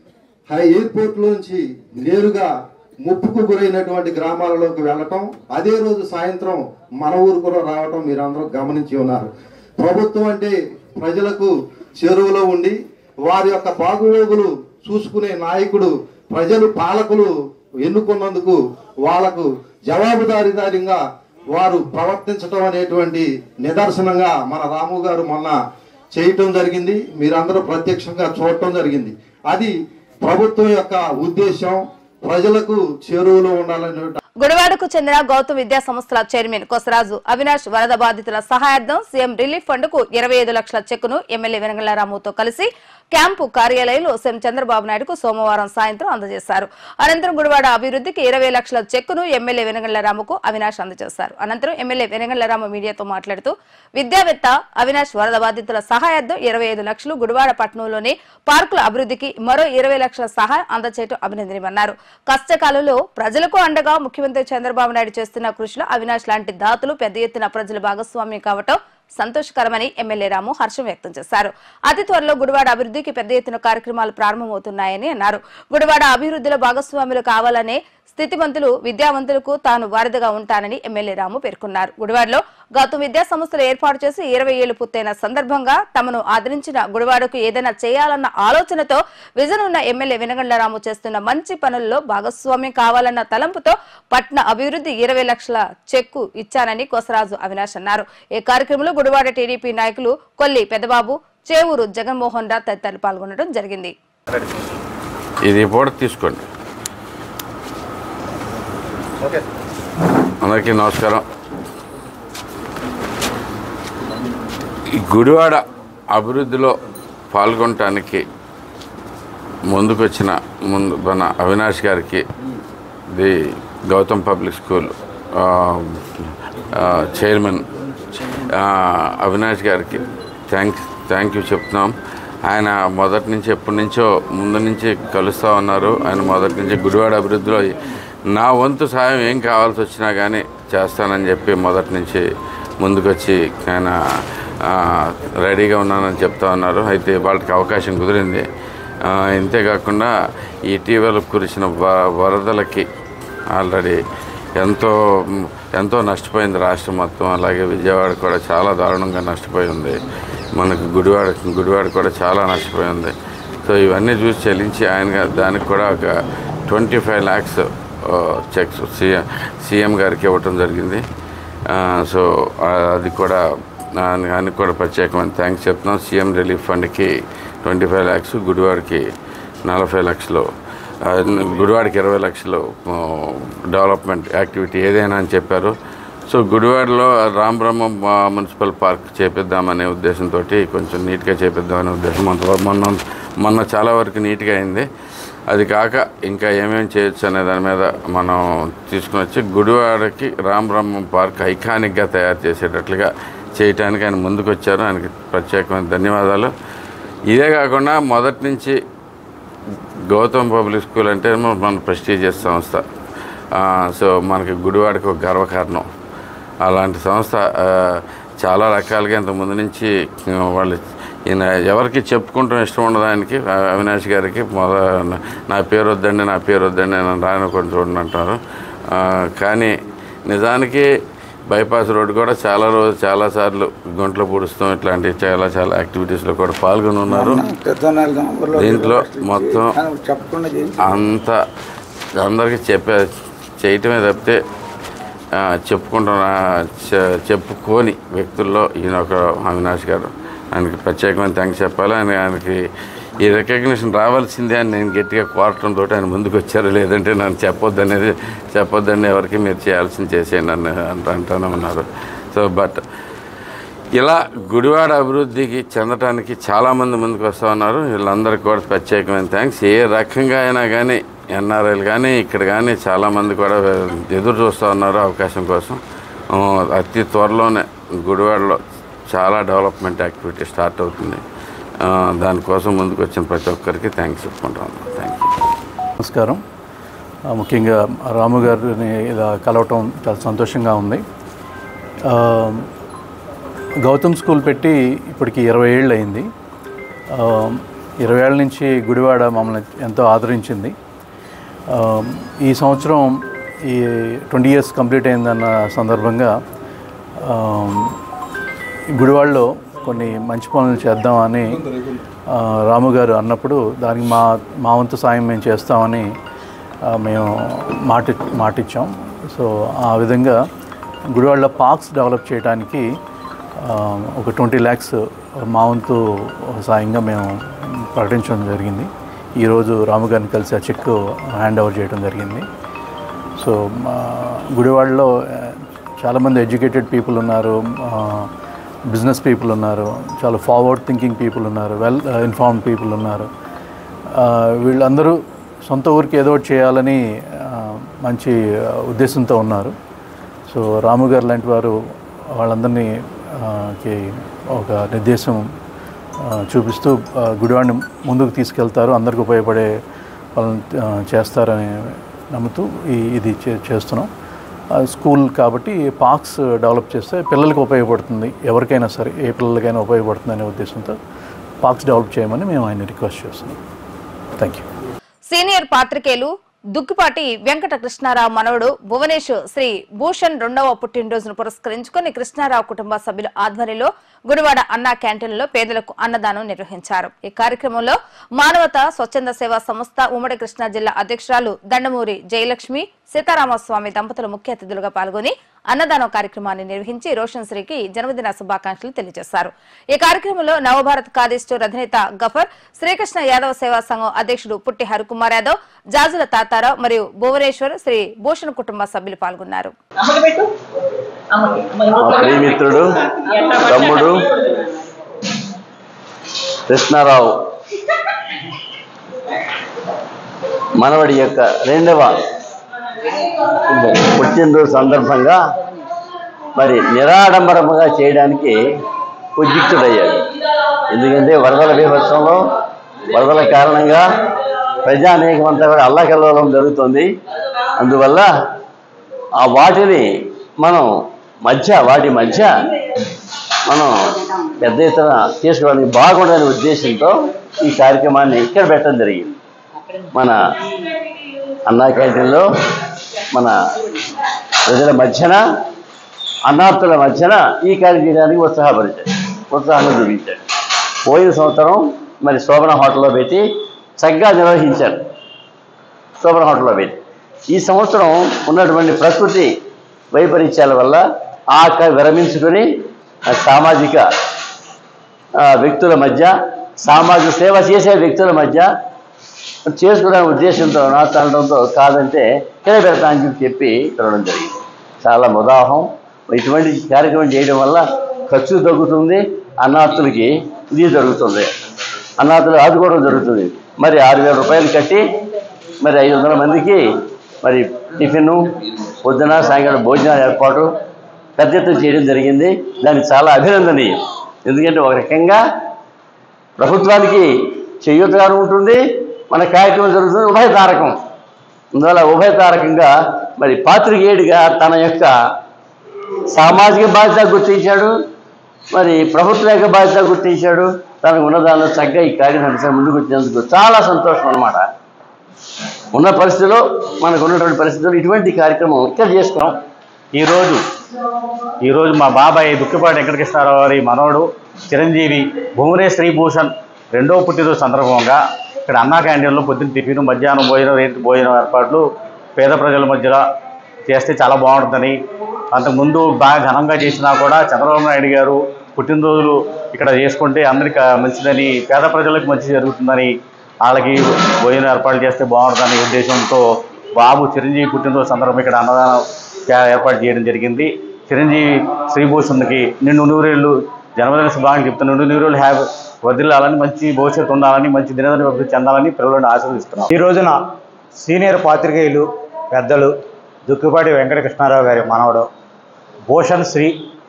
హై ఎయిర్పోర్ట్ లోంచి నేరుగా ముప్పుకు గురైనటువంటి గ్రామాలలోకి వెళ్ళటం అదే రోజు సాయంత్రం మన ఊరు కూడా రావటం మీరందరూ గమనించి ఉన్నారు ప్రభుత్వం అంటే ప్రజలకు చెరువులో ఉండి వారి యొక్క బాగుయోగులు చూసుకునే నాయకుడు ప్రజలు పాలకులు ఎన్నుకున్నందుకు వాళ్లకు జవాబుదారీదారిగా వారు ప్రవర్తించడం అనేటువంటి నిదర్శనంగా మన రాము గారు మొన్న చేయటం జరిగింది మీరందరూ ప్రత్యక్షంగా చూడటం జరిగింది అది ప్రభుత్వం యొక్క ఉద్దేశం ప్రజలకు చేరువలో ఉండాలనే గుడివాడకు చెందిన గౌతమ్ విద్యా సంస్థల చైర్మన్ కొసరాజు అవినాష్ వరద బాధితుల సహాయార్థం సీఎం రిలీఫ్ ఫండ్ కు ఇరవై ఐదు లక్షల చెక్కును ఎమ్మెల్యే వెనగళ్లరాముతో కలిసి క్యాంపు కార్యాలయంలో సీఎం చంద్రబాబు నాయుడుకు సోమవారం సాయంత్రం అందజేశారు అనంతరం గుడివాడ అభివృద్ధికి ఇరవై లక్షల చెక్కును ఎమ్మెల్యే వెనగళ్లరాముకు అవినాష్ అందజేశారు అనంతరం ఎమ్మెల్యే వెనగళ్లరాము మీడియాతో మాట్లాడుతూ విద్యావేత్త అవినాష్ వరద బాధితుల సహాయార్థం ఇరవై ఐదు లక్షలు గుడివాడ పట్టణంలోని పార్కుల అభివృద్ధికి మరో ఇరవై లక్షల సహాయం అందచేయటం అభినందనమన్నారు కష్టకాలంలో ప్రజలకు అండగా ముఖ్యమంత్రి చంద్రబాబు నాయుడు చేస్తున్న కృషిలో అవినాష్ లాంటి దాతలు పెద్ద ఎత్తున ప్రజలు భాగస్వామ్యం కావటం సంతోషకరమని ఎమ్మెల్యే రాము హర్షం వ్యక్తం చేశారు అతి త్వరలో గుడివాడ అభివృద్ధికి పెద్ద ఎత్తున కార్యక్రమాలు ప్రారంభమవుతున్నాయని అన్నారు గుడివాడ అభివృద్ధిలో భాగస్వాములు కావాలనే స్థితివంతులు విద్యావంతులకు తాను వారధిగా ఉంటానని ఎమ్మెల్యే రాము పేర్కొన్నారు గుడివాడలో గౌతమ్ విద్యా సంస్థలు ఏర్పాటు చేసి ఇరవై ఏళ్లు పూర్తయిన సందర్భంగా తమను ఆదరించిన గుడివాడకు ఏదైనా చేయాలన్న ఆలోచనతో విజన్ ఉన్న ఎమ్మెల్యే వెనగండ్ల రాము చేస్తున్న మంచి పనుల్లో భాగస్వామ్యం కావాలన్న తలంపుతో పట్న అభివృద్ధి ఇరవై లక్షల చెక్కు ఇచ్చానని కొసరాజు అవినాష్ అన్నారు ఈ కార్యక్రమంలో గుడివాడ టీడీపీ నాయకులు కొల్లి పెదబాబు చేవూరు జగన్మోహన్ రావు తదితరులు పాల్గొనడం జరిగింది ఇది కూడా తీసుకోండి అందరికీ నమస్కారం ఈ గుడివాడ అభివృద్ధిలో పాల్గొనటానికి ముందుకొచ్చిన ముందు మన అవినాష్ గారికి ది గౌతమ్ పబ్లిక్ స్కూల్ ఆ, ఆ, చైర్మన్ ఆ, అవినాష్ గారికి థ్యాంక్స్ థ్యాంక్ యూ చెప్తున్నాం ఆయన మొదటి నుంచి ఎప్పటి నుంచో ముందు నుంచి కలుస్తూ ఉన్నారు ఆయన మొదటి నుంచి గుడివాడ అభివృద్ధిలో నా వంతు సాయం ఏం కావాల్సి వచ్చినా కానీ చేస్తానని చెప్పి మొదటి నుంచి ముందుకొచ్చి ఆయన ఆ, రెడీగా ఉన్నానని చెప్తా ఉన్నారు అయితే వాళ్ళకి అవకాశం కుదిరింది ఆ, ఇంతేకాకుండా ఇటీవల కురిసిన వ- వరదలకి ఆల్రెడీ ఎంతో ఎంతో నష్టపోయింది రాష్ట్రం మొత్తం అలాగే విజయవాడ కూడా చాలా దారుణంగా నష్టపోయి ఉంది మనకు గుడివాడ గుడివాడ కూడా చాలా నష్టపోయి ఉంది సో ఇవన్నీ చూసి చెల్లించి ఆయన దానికి కూడా ఒక twenty five lakhs cheques CM CM గారికి ఇవ్వటం జరిగింది ఆ, సో ఆ, అది కూడా ఆయన- ఆయనకు కూడా ప్రత్యేకమైన థ్యాంక్స్ చెప్తున్నాం సీఎం రిలీఫ్ ఫండ్కి ట్వంటీ ఫైవ్ ల్యాక్స్ గుడివాడికి నలభై లక్షలు ఆ, గుడివాడికి ఇరవై లక్షలు ఆ, డెవలప్మెంట్ యాక్టివిటీ ఏదైనా అని చెప్పారు సో గుడివాడలో రామబ్రహ్మ ఆ, మున్సిపల్ పార్క్ చేపిద్దామనే ఉద్దేశంతో కొంచెం నీట్గా చేపిద్దామనే ఉద్దేశం మొన్న మొన్న మొన్న చాలా వరకు నీట్గా అయింది అది కాక ఇంకా ఏమేమి చేయొచ్చు అనే దాని మీద మనం తీసుకుని వచ్చి గుడివాడకి రామబ్రహ్మం పార్క్ ఐకానిక్గా తయారు చేసేటట్లుగా చేయటానికి ఆయన ముందుకు వచ్చారు ఆయనకి ప్రత్యేకమైన ధన్యవాదాలు ఇదే కాకుండా మొదటి నుంచి గౌతమ్ పబ్లిక్ స్కూల్ అంటే మన ప్రెస్టీజియస్ సంస్థ ఆ, సో మనకి గుడివాడకి ఒక గర్వకారణం అలాంటి సంస్థ ఆ, చాలా రకాలుగా ఇంత ముందు నుంచి ఆ, వాళ్ళు ఈయన ఎవరికి చెప్పుకుంటాం ఇష్టం ఉండదు ఆయనకి ఆ, అవినాష్ గారికి మొద నా పేరు వద్దండి నా పేరు వద్దండి నేను రాను కొంచెం చూడండి అంటారు ఆ, కానీ నిజానికి బైపాస్ రోడ్డు కూడా చాలా రోజు చాలాసార్లు గుంటలు పూడుస్తాం ఇట్లాంటి చాలా చాలా యాక్టివిటీస్లో కూడా పాల్గొని ఉన్నారు దీంట్లో మొత్తం చెప్పకుండా చేసి అంత అందరికీ చెప్పే చేయటమే తప్పితే ఆ, చెప్పుకుంటున్న చె- చెప్పుకోని వ్యక్తుల్లో ఈయన ఒక అవినాష్ గారు ఆయనకి ప్రత్యేకమైన థ్యాంక్స్ చెప్పాలి ఆయన ఆయనకి ఈ రికగ్నిషన్ రావాల్సిందే అని నేను గట్టిగా కోరటంతో ఆయన ముందుకు వచ్చారు లేదంటే నన్ను చెప్పొద్దు అనేది చెప్పొద్దని ఎవరికి మీరు చేయాల్సింది చేసేయండి అని అంట అంటానే ఉన్నారు సో బట్ ఇలా గుడివాడ అభివృద్ధికి చెందటానికి చాలామంది ముందుకు వస్తూ ఉన్నారు వీళ్ళందరికీ కూడా ప్రత్యేకమైన థ్యాంక్స్ ఏ రకంగా అయినా కానీ ఎన్ఆర్ఐలు కానీ ఇక్కడ కానీ చాలామంది కూడా ఎదురు చూస్తూ ఉన్నారు అవకాశం కోసం ఆ, అతి త్వరలోనే గుడివాడలో చాలా డెవలప్మెంట్ యాక్టివిటీ స్టార్ట్ అవుతుంది ఆ, దానికోసం ముందుకు వచ్చిన ప్రతి ఒక్కరికి థ్యాంక్స్ చెప్పుకుంటాను థ్యాంక్ యూ నమస్కారం ఆ, ముఖ్యంగా రాము గారిని ఇలా కలవటం చాలా సంతోషంగా ఉంది ఆ, గౌతమ్ స్కూల్ పెట్టి ఇప్పటికి ఇరవై ఏళ్ళు అయింది ఆ, ఇరవై ఏళ్ళ నుంచి గుడివాడ మమ్మల్ని ఎంతో ఆదరించింది ఆ, ఈ సంవత్సరం ఈ ట్వంటీ ఇయర్స్ కంప్లీట్ అయిందన్న సందర్భంగా ఆ, గుడివాడలో కొన్ని మంచి పనులు చేద్దామని ఆ, రాము గారు అన్నప్పుడు దానికి మా మా వంతు సాయం మేము చేస్తామని ఆ, మేము మాట మాటిచ్చాం సో ఆ విధంగా గుడివాడలో పార్క్స్ డెవలప్ చేయడానికి ఆ, ఒక ట్వంటీ ల్యాక్స్ మా వంతు సాయంగా మేము ప్రకటించడం జరిగింది ఈరోజు రాము గారిని కలిసి ఆ చెక్ హ్యాండ్ ఓవర్ చేయడం జరిగింది సో మా గుడివాడలో ఆ, చాలామంది ఎడ్యుకేటెడ్ పీపుల్ ఉన్నారు బిజినెస్ పీపుల్ ఉన్నారు చాలా ఫార్వర్డ్ థింకింగ్ పీపుల్ ఉన్నారు వెల్ ఇన్ఫార్మ్ పీపుల్ ఉన్నారు ఆ, వీళ్ళందరూ సొంత ఊరికి ఏదో ఒకటి చేయాలని ఆ, మంచి ఆ, ఉద్దేశంతో ఉన్నారు సో రాము గారు లాంటి వారు వాళ్ళందరినీ ఆ, కి ఒక నిర్దేశం ఆ, చూపిస్తూ ఆ, గుడివాడిని ముందుకు తీసుకెళ్తారు అందరికి ఉపయోగపడే వాళ్ళని ఆ, చేస్తారని నమ్ముతూ ఈ ఇది చే- చేస్తున్నాం ఆ, స్కూల్ కాబట్టి పార్క్స్ డెవలప్ చేస్తే పిల్లలకి ఉపయోగపడుతుంది ఎవరికైనా సరే ఏ పిల్లలకైనా ఉపయోగపడుతుంది అనే ఉద్దేశంతో పార్క్స్ డెవలప్ చేయమని మేము ఆయన రిక్వెస్ట్ చేస్తున్నాం థ్యాంక్ యూ సీనియర్ పాత్రికేయులు దుక్కిపాటి వెంకట కృష్ణారావు మనవడు భువనేష్ శ్రీ భూషణ్ రెండవ పుట్టినరోజును పురస్కరించుకుని కృష్ణారావు కుటుంబ సభ్యుల ఆధ్వర్యంలో గుడివాడ అన్నా క్యాంటీన్లో పేదలకు అన్నదానం నిర్వహించారు ఈ కార్యక్రమంలో మానవత స్వచ్ఛంద సేవా సంస్థ ఉమ్మడి కృష్ణా జిల్లా అధ్యక్షురాలు దండమూరి జయలక్ష్మి సీతారామస్వామి దంపతులు ముఖ్య అతిథులుగా పాల్గొని అన్నదానం కార్యక్రమాన్ని నిర్వహించి రోషన్ శ్రీకి జన్మదిన శుభాకాంక్షలు తెలియజేశారు ఈ కార్యక్రమంలో నవభారత్ ఖాదీ స్టోర్ అధినేత గఫర్ శ్రీకృష్ణ యాదవ్ సేవా సంఘం అధ్యక్షుడు పుట్టి హరికుమార్ యాదవ్ జాజుల తాతారావు మరియు భువనేశ్వర్ శ్రీ భూషణ్ కుటుంబ సభ్యులు పాల్గొన్నారు మా ప్రియమిత్రుడు తమ్ముడు కృష్ణారావు మనవడి యొక్క రెండవ పుట్టినరోజు సందర్భంగా మరి నిరాడంబరముగా చేయడానికి ఉద్యుక్తుడయ్యాడు ఎందుకంటే వరదల బీభత్సంలో వరదల కారణంగా ప్రజానేకం అంతా కూడా అల్లకల్లోలం జరుగుతుంది అందువల్ల ఆ వాటిని మనం మధ్య వాటి మధ్య మనం పెద్ద ఎత్తున తీసుకోవడానికి బాగుండని ఉద్దేశంతో ఈ కార్యక్రమాన్ని ఇక్కడ పెట్టడం జరిగింది మన అన్నా క్యాంటీన్లో మన ప్రజల మధ్యన అన్నార్థుల మధ్యన ఈ కార్యం చేయడానికి ఉత్సాహపరిచాడు ఉత్సాహంగా చూపించాడు పోయిన సంవత్సరం మరి శోభన హోటల్లో పెట్టి చక్కగా నిర్వహించారు శోభన హోటల్లో పెట్టి ఈ సంవత్సరం ఉన్నటువంటి ప్రకృతి వైపరీత్యాల వల్ల ఆ క- విరమించుకొని ఆ సామాజిక ఆ, వ్యక్తుల మధ్య సామాజిక సేవ చేసే వ్యక్తుల మధ్య చేసుకునే ఉద్దేశంతో నాతో అనడంతో కాదంటే ఇక్కడ పెడతా అని చెప్పి చెప్పి తినడం జరిగింది చాలా ముదాహం ఇటువంటి కార్యక్రమం చేయడం వల్ల ఖర్చు తగ్గుతుంది అన్నార్థులకి ఇది జరుగుతుంది అన్నార్థులు ఆదుకోవడం జరుగుతుంది మరి ఆరు వేల రూపాయలు కట్టి మరి ఐదు వందల మందికి మరి టిఫిన్ పొద్దున సాయంకాలం భోజనాల ఏర్పాటు పెద్ద ఎత్తున చేయడం జరిగింది దానికి చాలా అభినందనీయం ఎందుకంటే ఒక రకంగా ప్రభుత్వానికి చేయూతగాను ఉంటుంది మన కార్యక్రమం జరుగుతుంది ఉభయతారకం అందువల్ల ఉభయతారకంగా మరి పాత్రికేయుడిగా తన యొక్క సామాజిక బాధ్యత గుర్తించాడు మరి ప్రభుత్వ యొక్క బాధ్యత గుర్తించాడు తనకు ఉన్నదానిలో చక్కగా ఈ కార్యక్రమం ముందుకు వచ్చినందుకు చాలా సంతోషం అన్నమాట ఉన్న పరిస్థితిలో మనకు ఉన్నటువంటి పరిస్థితుల్లో ఇటువంటి కార్యక్రమం ఇక్కడ చేసుకున్నాం ఈరోజు ఈరోజు మా బాబాయ్ దుక్కిపాటి వెంకటకృష్ణారావు గారి మనవడు చిరంజీవి భూమరే శ్రీభూషణ్ రెండో పుట్టినరోజు సందర్భంగా ఇక్కడ అన్నా క్యాంటీన్లో పొద్దున్న టిఫిన్ మధ్యాహ్నం భోజనం రేతి భోజనం ఏర్పాట్లు పేద ప్రజల మధ్యలో చేస్తే చాలా బాగుంటుందని అంతకుముందు బాగా ఘనంగా చేసినా కూడా చంద్రబాబు నాయుడు గారు పుట్టినరోజులు ఇక్కడ చేసుకుంటే అందరికీ మంచిదని పేద ప్రజలకు మంచి జరుగుతుందని వాళ్ళకి భోజనం ఏర్పాటు చేస్తే బాగుంటుందనే ఉద్దేశంతో బాబు చిరంజీవి పుట్టినరోజు సందర్భం ఇక్కడ అన్నదానం చే- ఏర్పాటు చేయడం జరిగింది చిరంజీవి శ్రీభూషణ్కి నిన్ను నూరేళ్ళు జన్మదిన శుభాన్ని చెప్తున్నా నిన్ను నూరేళ్ళు హ్యాపీ వదిలాలని మంచి భవిష్యత్తు ఉండాలని మంచి దినదిన అభివృద్ధి చెందాలని పిల్లలను ఆశీర్వదిస్తున్నాం ఈ రోజున సీనియర్ పాత్రికేయులు పెద్దలు దుక్కిపాటి వెంకటకృష్ణారావు గారి మనవడు భూషణ్ శ్రీ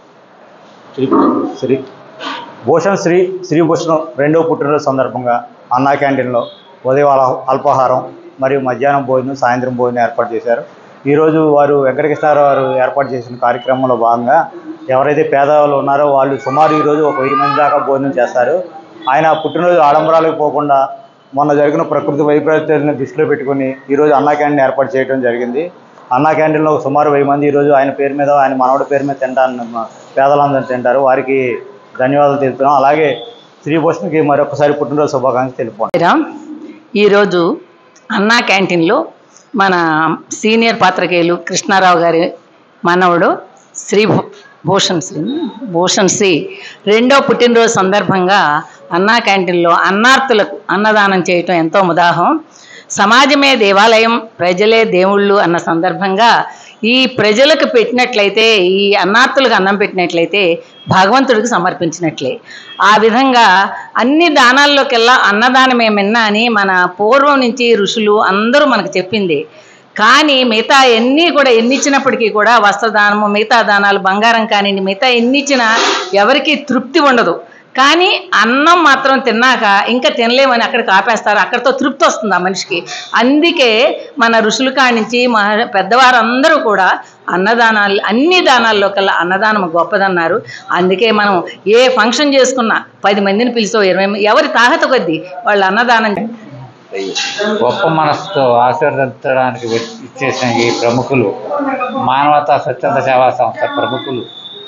శ్రీ శ్రీ భూషణ్ శ్రీ శ్రీభూషణ్ రెండో పుట్టినరోజు సందర్భంగా అన్నా క్యాంటీన్లో ఉదయం అల- అల్పాహారం మరియు మధ్యాహ్నం భోజనం సాయంత్రం భోజనం ఏర్పాటు చేశారు ఈరోజు వారు వెంకటకృష్ణారావు గారు ఏర్పాటు చేసిన కార్యక్రమంలో భాగంగా ఎవరైతే పేదవాళ్ళు ఉన్నారో వాళ్ళు సుమారు ఈరోజు ఒక వెయ్యి మంది దాకా భోజనం చేస్తారు ఆయన పుట్టినరోజు ఆడంబరాలకు పోకుండా మొన్న జరిగిన ప్రకృతి వైపరీత్యాలను దృష్టిలో పెట్టుకుని ఈరోజు అన్నా క్యాంటీన్ ఏర్పాటు చేయడం జరిగింది అన్నా క్యాంటీన్లో సుమారు వెయ్యి మంది ఈరోజు ఆయన పేరు మీద ఆయన మనవడి పేరు మీద తింటాను పేదలందరూ తింటారు వారికి ధన్యవాదాలు తెలుపుతున్నాం అలాగే శ్రీభూషణ్కి మరొకసారి పుట్టినరోజు శుభాకాంక్షలు తెలుపుకోండి రామ్ ఈరోజు అన్నా క్యాంటీన్లో మన సీనియర్ పాత్రికేయులు కృష్ణారావు గారి మనవడు శ్రీ భూ- భూషణ్ శ్రీ భూషణ్ శ్రీ రెండో పుట్టినరోజు సందర్భంగా అన్నా క్యాంటీన్లో అన్నార్తులకు అన్నదానం చేయటం ఎంతో ముదాహం సమాజమే దేవాలయం ప్రజలే దేవుళ్ళు అన్న సందర్భంగా ఈ ప్రజలకు పెట్టినట్లయితే ఈ అన్నార్తులకు అన్నం పెట్టినట్లయితే భగవంతుడికి సమర్పించినట్లే ఆ విధంగా అన్ని దానాల్లోకెల్లా అన్నదానమే మిన్న అని మన పూర్వం నుంచి ఋషులు అందరూ మనకు చెప్పింది కానీ మిగతా ఎన్ని కూడా ఎన్ని ఇచ్చినప్పటికీ కూడా వస్త్రదానము మిగతా దానాలు బంగారం కానీ మిగతా ఎన్ని ఇచ్చినా ఎవరికి తృప్తి ఉండదు కానీ అన్నం మాత్రం తిన్నాక ఇంకా తినలేమని అక్కడికి ఆపేస్తారు అక్కడితో తృప్తి వస్తుంది ఆ మనిషికి అందుకే మన ఋషుల కాడి నుంచి మహా పెద్దవారందరూ కూడా అన్నదానాలు అన్ని దానాల్లో కల్లా అన్నదానం గొప్పదన్నారు అందుకే మనం ఏ ఫంక్షన్ చేసుకున్నా పది మందిని పిలిచో ఇరవై మంది ఎవరి తాహత కొద్దీ వాళ్ళు అన్నదానం గొప్ప మనసుతో ఆశీర్వదించడానికి వచ్చి- ఇచ్చేసిన ఈ ప్రముఖులు మానవతా స్వచ్ఛంద సేవా సంస్థ ప్రముఖులు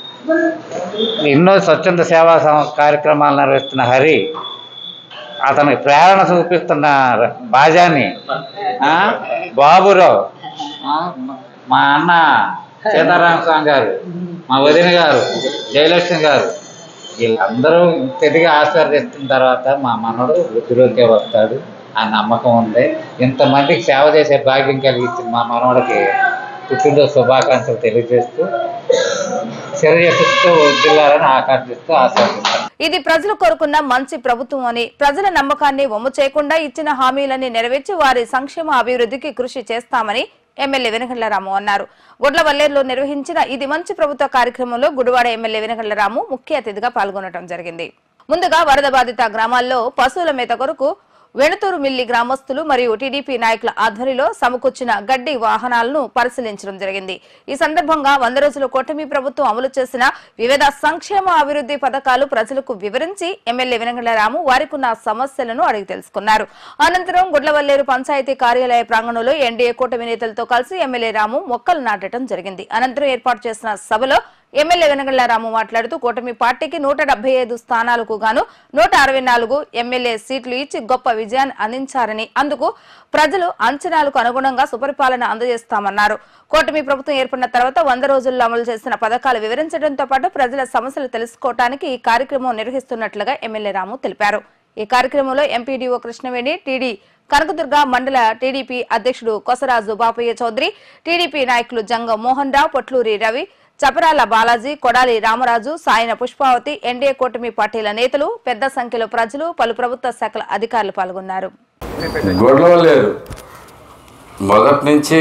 ఎన్నో స్వచ్ఛంద సేవా సం- కార్యక్రమాలు నిర్వహిస్తున్న హరి అతనికి ప్రేరణ చూపిస్తున్న బాజాని ఆ, బాబురావు ఆ, మా అన్న సీతారామ స్వామి గారు మా వదిన గారు జయలక్ష్మి గారు వీళ్ళందరూ తిరిగి ఆశీర్వదిస్తున్న తర్వాత మా మనవడు వృద్ధిలోకే వస్తాడు ఆ నమ్మకం ఉంది ఇంతమందికి సేవ చేసే భాగ్యం కలిగించిన మా మనవడికి పుట్టినరోజు శుభాకాంక్షలు తెలియజేస్తూ శరీరశక్తితో జిల్లాలను ఆకాంక్షిస్తూ ఆశాదిస్తాను ఇది ప్రజలు కోరుకున్న మంచి ప్రభుత్వం అని ప్రజల నమ్మకాన్ని వమ్ము చేయకుండా ఇచ్చిన హామీలన్నీ నెరవేర్చి వారి సంక్షేమ అభివృద్ధికి కృషి చేస్తామని ఎమ్మెల్యే వెనగండ్లరాము అన్నారు గుడ్లవల్లేరులో నిర్వహించిన ఇది మంచి ప్రభుత్వ కార్యక్రమంలో గుడివాడ ఎమ్మెల్యే వెనగండ్లరాము ముఖ్య అతిథిగా పాల్గొనడం జరిగింది ముందుగా వరద బాధిత గ్రామాల్లో పశువుల మేత కొరకు వెణుతూరు మిల్లి గ్రామస్తులు మరియు టీడీపీ నాయకుల ఆధ్వర్యంలో సమకూర్చిన గడ్డి వాహనాలను పరిశీలించడం జరిగింది ఈ సందర్భంగా వంద రోజుల కూటమి ప్రభుత్వం అమలు చేసిన వివిధ సంక్షేమ అభివృద్ధి పథకాలు ప్రజలకు వివరించి ఎమ్మెల్యే వెనగండ్లరాము వారికున్న సమస్యలను అడిగి తెలుసుకున్నారు అనంతరం గుడ్లవల్లేరు పంచాయతీ కార్యాలయ ప్రాంగణంలో ఎన్డీఏ కూటమి నేతలతో కలిసి ఎమ్మెల్యే రాము మొక్కలు నాటడం జరిగింది అనంతరం ఏర్పాటు చేసిన సభలో ఎమ్మెల్యే వెనగళ్లారాము మాట్లాడుతూ కూటమి పార్టీకి నూట డెబ్బై ఐదు స్థానాలకు గాను నూట అరవై నాలుగు ఎమ్మెల్యే సీట్లు ఇచ్చి గొప్ప విజయాన్ని అందించారని అందుకు ప్రజలు అంచనాలకు అనుగుణంగా సుపరిపాలన అందజేస్తామన్నారు కూటమి ప్రభుత్వం ఏర్పడిన తర్వాత వంద రోజుల్లో అమలు చేసిన పథకాలు వివరించడంతో పాటు ప్రజల సమస్యలు తెలుసుకోవడానికి ఈ కార్యక్రమం నిర్వహిస్తున్నట్లుగా ఎమ్మెల్యే రాము తెలిపారు ఈ కార్యక్రమంలో ఎంపీడీఓ కృష్ణవేణి టీడీ కనకదుర్గ మండల టీడీపీ అధ్యక్షుడు కొసరాజు బాపయ్య చౌదరి టీడీపీ నాయకులు జంగ మోహన్ రావు పొట్లూరి రవి చపరాల బాలాజీ కొడాలి రామరాజు సాయన పుష్పావతి ఎన్డీఏ కూటమి పార్టీల నేతలు పెద్ద సంఖ్యలో ప్రజలు పలు ప్రభుత్వ శాఖల అధికారులు పాల్గొన్నారు గొడవలేరు మొదటి నుంచి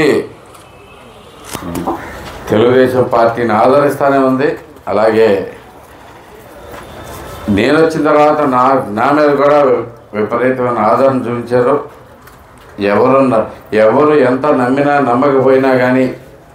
తెలుగుదేశం పార్టీని ఆదరిస్తూనే ఉంది అలాగే నేను వచ్చిన తర్వాత నా నా మీద కూడా విపరీతమైన ఆదరణ చూపించారు ఎవరు న- ఎవరు ఎంత నమ్మినా నమ్మకపోయినా కానీ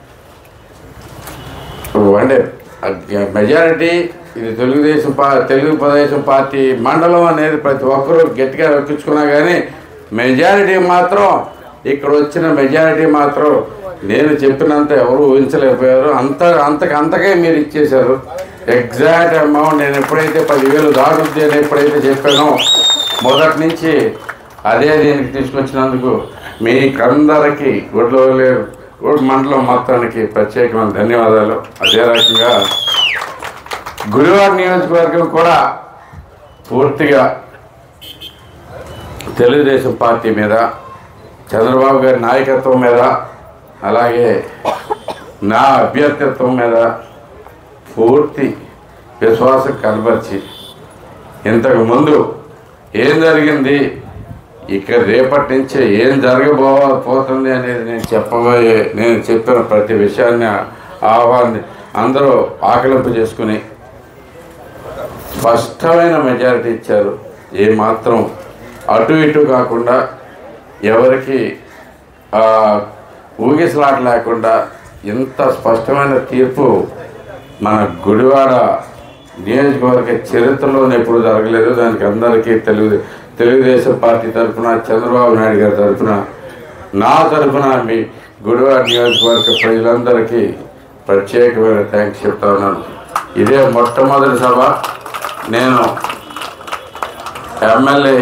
అంటే మెజారిటీ ఇది తెలుగుదేశం పా తెలుగుదేశం పార్టీ మండలం అనేది ప్రతి ఒక్కరూ గట్టిగా ఎక్కించుకున్నా కానీ మెజారిటీ మాత్రం ఇక్కడ వచ్చిన మెజారిటీ మాత్రం నేను చెప్పినంత ఎవరు ఊహించలేకపోయారు అంత అంతకు అంతకే మీరు ఇచ్చేశారు ఎగ్జాక్ట్ అమౌంట్ నేను ఎప్పుడైతే పదివేలు దాటుద్ది అని ఎప్పుడైతే చెప్పానో మొదటి నుంచి అదే దీనికి తీసుకొచ్చినందుకు మీకందరికీ గుడ్ల గుడ్ మండలం మొత్తానికి ప్రత్యేకమైన ధన్యవాదాలు అదే రకంగా గురువారం నియోజకవర్గం కూడా పూర్తిగా తెలుగుదేశం పార్టీ మీద చంద్రబాబు గారి నాయకత్వం మీద అలాగే నా అభ్యర్థిత్వం మీద పూర్తి విశ్వాసం కనబరిచి ఇంతకు ముందు ఏం జరిగింది ఇక రేపటి నుంచి ఏం జరగబోతుంది అనేది నేను చెప్పబోయే నేను చెప్పిన ప్రతి విషయాన్ని ఆహ్వాన్ని అందరూ ఆకలింపు చేసుకుని స్పష్టమైన మెజారిటీ ఇచ్చారు ఏ మాత్రం అటు ఇటు కాకుండా ఎవరికి ఆ, ఊగిసలాట లేకుండా ఇంత స్పష్టమైన తీర్పు మన గుడివాడ నియోజకవర్గ చరిత్రలోనే ఎప్పుడు జరగలేదు దానికి అందరికీ తెలుగు తెలుగుదేశం పార్టీ తరఫున చంద్రబాబు నాయుడు గారి తరఫున నా తరఫున మీ గుడివాడ నియోజకవర్గ ప్రజలందరికీ ప్రత్యేకమైన థ్యాంక్స్ చెప్తా ఉన్నాను ఇదే మొట్టమొదటి సభ నేను ఎమ్మెల్యే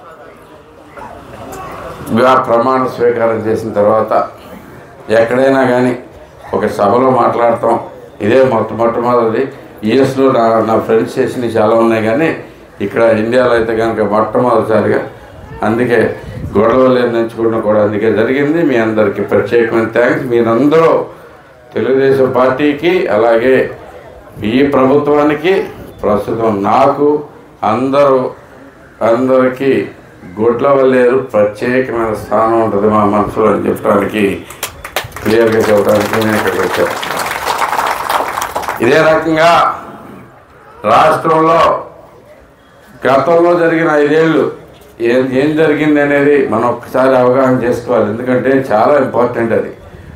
గా ప్రమాణ స్వీకారం చేసిన తర్వాత ఎక్కడైనా కానీ ఒక సభలో మాట్లాడతాం ఇదే మొట్ట మొట్టమొదటిది యుఎస్లో నా నా ఫ్రెండ్స్ చేసినవి చాలా ఉన్నాయి కానీ ఇక్కడ ఇండియాలో అయితే కనుక మొట్టమొదటిసారిగా అందుకే గొడవలు ఎంచుకోవడం కూడా అందుకే జరిగింది మీ అందరికీ ప్రత్యేకమైన థ్యాంక్స్ మీరందరూ తెలుగుదేశం పార్టీకి అలాగే ఈ ప్రభుత్వానికి ప్రస్తుతం నాకు అందరూ అందరికీ గుడ్ల వల్లేరు ప్రత్యేకమైన స్థానం ఉంటుంది మా మనసులో అని చెప్పడానికి క్లియర్గా చెప్పడానికి నేను ఇక్కడికి వచ్చాను ఇదే రకంగా రాష్ట్రంలో గతంలో జరిగిన ఐదేళ్ళు ఏం ఏం జరిగింది అనేది మనం ఒక్కసారి అవగాహన చేసుకోవాలి ఎందుకంటే చాలా ఇంపార్టెంట్ అది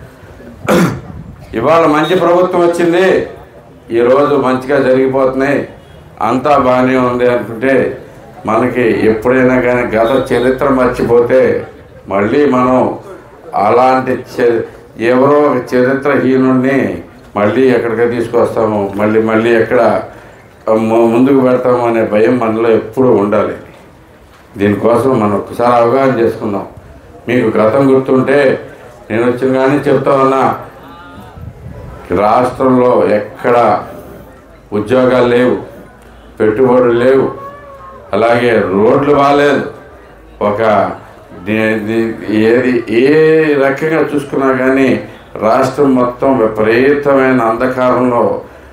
ఇవాళ మంచి ప్రభుత్వం వచ్చింది ఈరోజు మంచిగా జరిగిపోతున్నాయి అంతా బాగానే ఉంది అనుకుంటే మనకి ఎప్పుడైనా కానీ గత చరిత్ర మర్చిపోతే మళ్ళీ మనం అలాంటి చ- ఎవరో ఒక చరిత్రహీనుడిని మళ్ళీ ఎక్కడికి తీసుకొస్తాము మళ్ళీ మళ్ళీ ఎక్కడ ము- ముందుకు పెడతాము అనే భయం మనలో ఎప్పుడూ ఉండాలి దీనికోసం మనం ఒకసారి అవగాహన చేసుకుందాం మీకు గతం గుర్తుంటే నేను వచ్చిన కానీ చెప్తా ఉన్నా రాష్ట్రంలో ఎక్కడ ఉద్యోగాలు లేవు పెట్టుబడులు లేవు అలాగే రోడ్లు బాగాలేదు ఒక ది- ది- ఏది ఏ రకంగా చూసుకున్నా కానీ రాష్ట్రం మొత్తం విపరీతమైన అంధకారంలో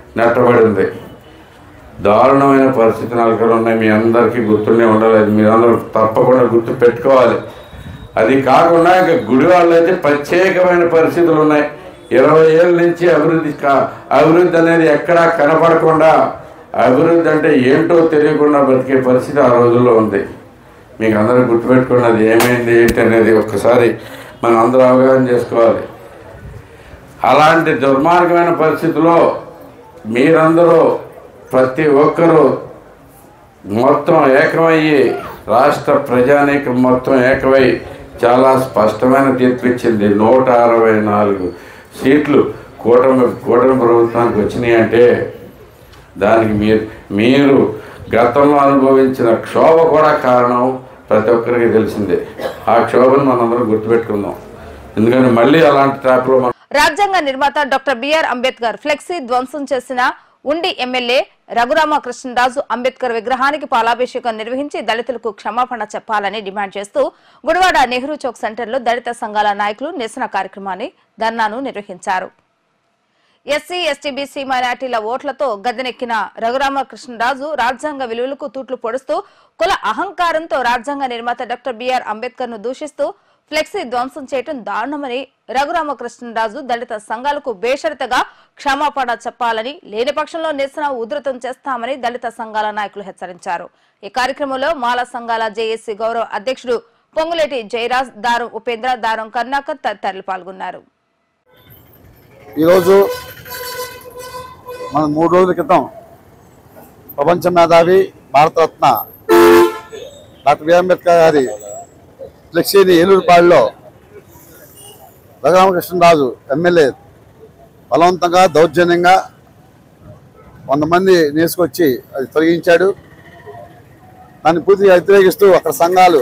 నెట్టబడి ఉంది దారుణమైన పరిస్థితి నెలకొని ఉన్నాయి మీ అందరికీ గుర్తుండే ఉండాలి అది మీరందరూ తప్పకుండా గుర్తు పెట్టుకోవాలి అది కాకుండా ఇక గుడి వాళ్ళు అయితే ప్రత్యేకమైన పరిస్థితులు ఉన్నాయి ఇరవై ఏళ్ళ నుంచి అభివృద్ధి కా- అభివృద్ధి అనేది ఎక్కడా కనపడకుండా అభివృద్ధి అంటే ఏంటో తెలియకుండా బ్రతికే పరిస్థితి ఆ రోజుల్లో ఉంది మీకు అందరూ గుర్తుపెట్టుకోండి అది ఏమైంది ఏంటి అనేది ఒక్కసారి మనం అందరూ అవగాహన చేసుకోవాలి అలాంటి దుర్మార్గమైన పరిస్థితిలో మీరందరూ ప్రతి ఒక్కరూ మొత్తం ఏకమయ్యి రాష్ట్ర ప్రజానీకం మొత్తం ఏకమై చాలా స్పష్టమైన తీర్పు ఇచ్చింది నూట అరవై నాలుగు సీట్లు కూటమి కూటమి ప్రభుత్వానికి వచ్చినాయి అంటే దానికి మీరు మీరు గతంలో అనుభవించిన క్షోభ కూడా కారణం ప్రతి ఒక్కరికి తెలిసిందే ఆ క్షోభను మనందరం గుర్తుపెట్టుకుందాం ఎందుకంటే మళ్ళీ అలాంటి ట్రాప్లో మనం రాజ్యాంగ నిర్మాత డాక్టర్ బిఆర్ అంబేద్కర్ ఫ్లెక్సీ ధ్వంసం చేసిన ఉండి ఎమ్మెల్యే రఘురామకృష్ణరాజు అంబేద్కర్ విగ్రహానికి పాలాభిషేకం నిర్వహించి దళితులకు క్షమాపణ చెప్పాలని డిమాండ్ చేస్తూ గుడివాడ నెహ్రూ చౌక్ సెంటర్లో దళిత సంఘాల నాయకులు నిరసన కార్యక్రమాన్ని ధర్నాను నిర్వహించారు ఎస్సీ ఎస్టీ బీసీ మైనార్టీల ఓట్లతో గద్దెనెక్కిన రఘురామకృష్ణరాజు రాజ్యాంగ విలువలకు తూట్లు పొడుస్తూ కుల అహంకారంతో రాజ్యాంగ నిర్మాత డాక్టర్ బిఆర్ అంబేద్కర్ ను దూషిస్తూ ఫ్లెక్సీ ధ్వంసం చేయడం దారుణమని రఘురామకృష్ణరాజు దళిత సంఘాలకు బేషరతగా క్షమాపణ చెప్పాలని లేని పక్షంలో నిరసన ఉధృతం చేస్తామని దళిత సంఘాల నాయకులు హెచ్చరించారు ఈ కార్యక్రమంలో మాల సంఘాల జేఏసీ గౌరవ అధ్యక్షుడు పొంగులేటి జయరాజ్ దారం ఉపేంద్ర దారం కర్ణాకర్ తదితరులు పాల్గొన్నారు ఈరోజు మనం మూడు రోజుల క్రితం ప్రపంచ మేధావి భారతరత్న డాక్టర్ బి అంబేద్కర్ గారి ఫ్లెక్సీని ఏలూరుపాడులో రఘురామకృష్ణరాజు ఎమ్మెల్యే బలవంతంగా దౌర్జన్యంగా వంద మంది నేసుకొచ్చి అది తొలగించాడు దాన్ని పూర్తిగా వ్యతిరేకిస్తూ అక్కడ సంఘాలు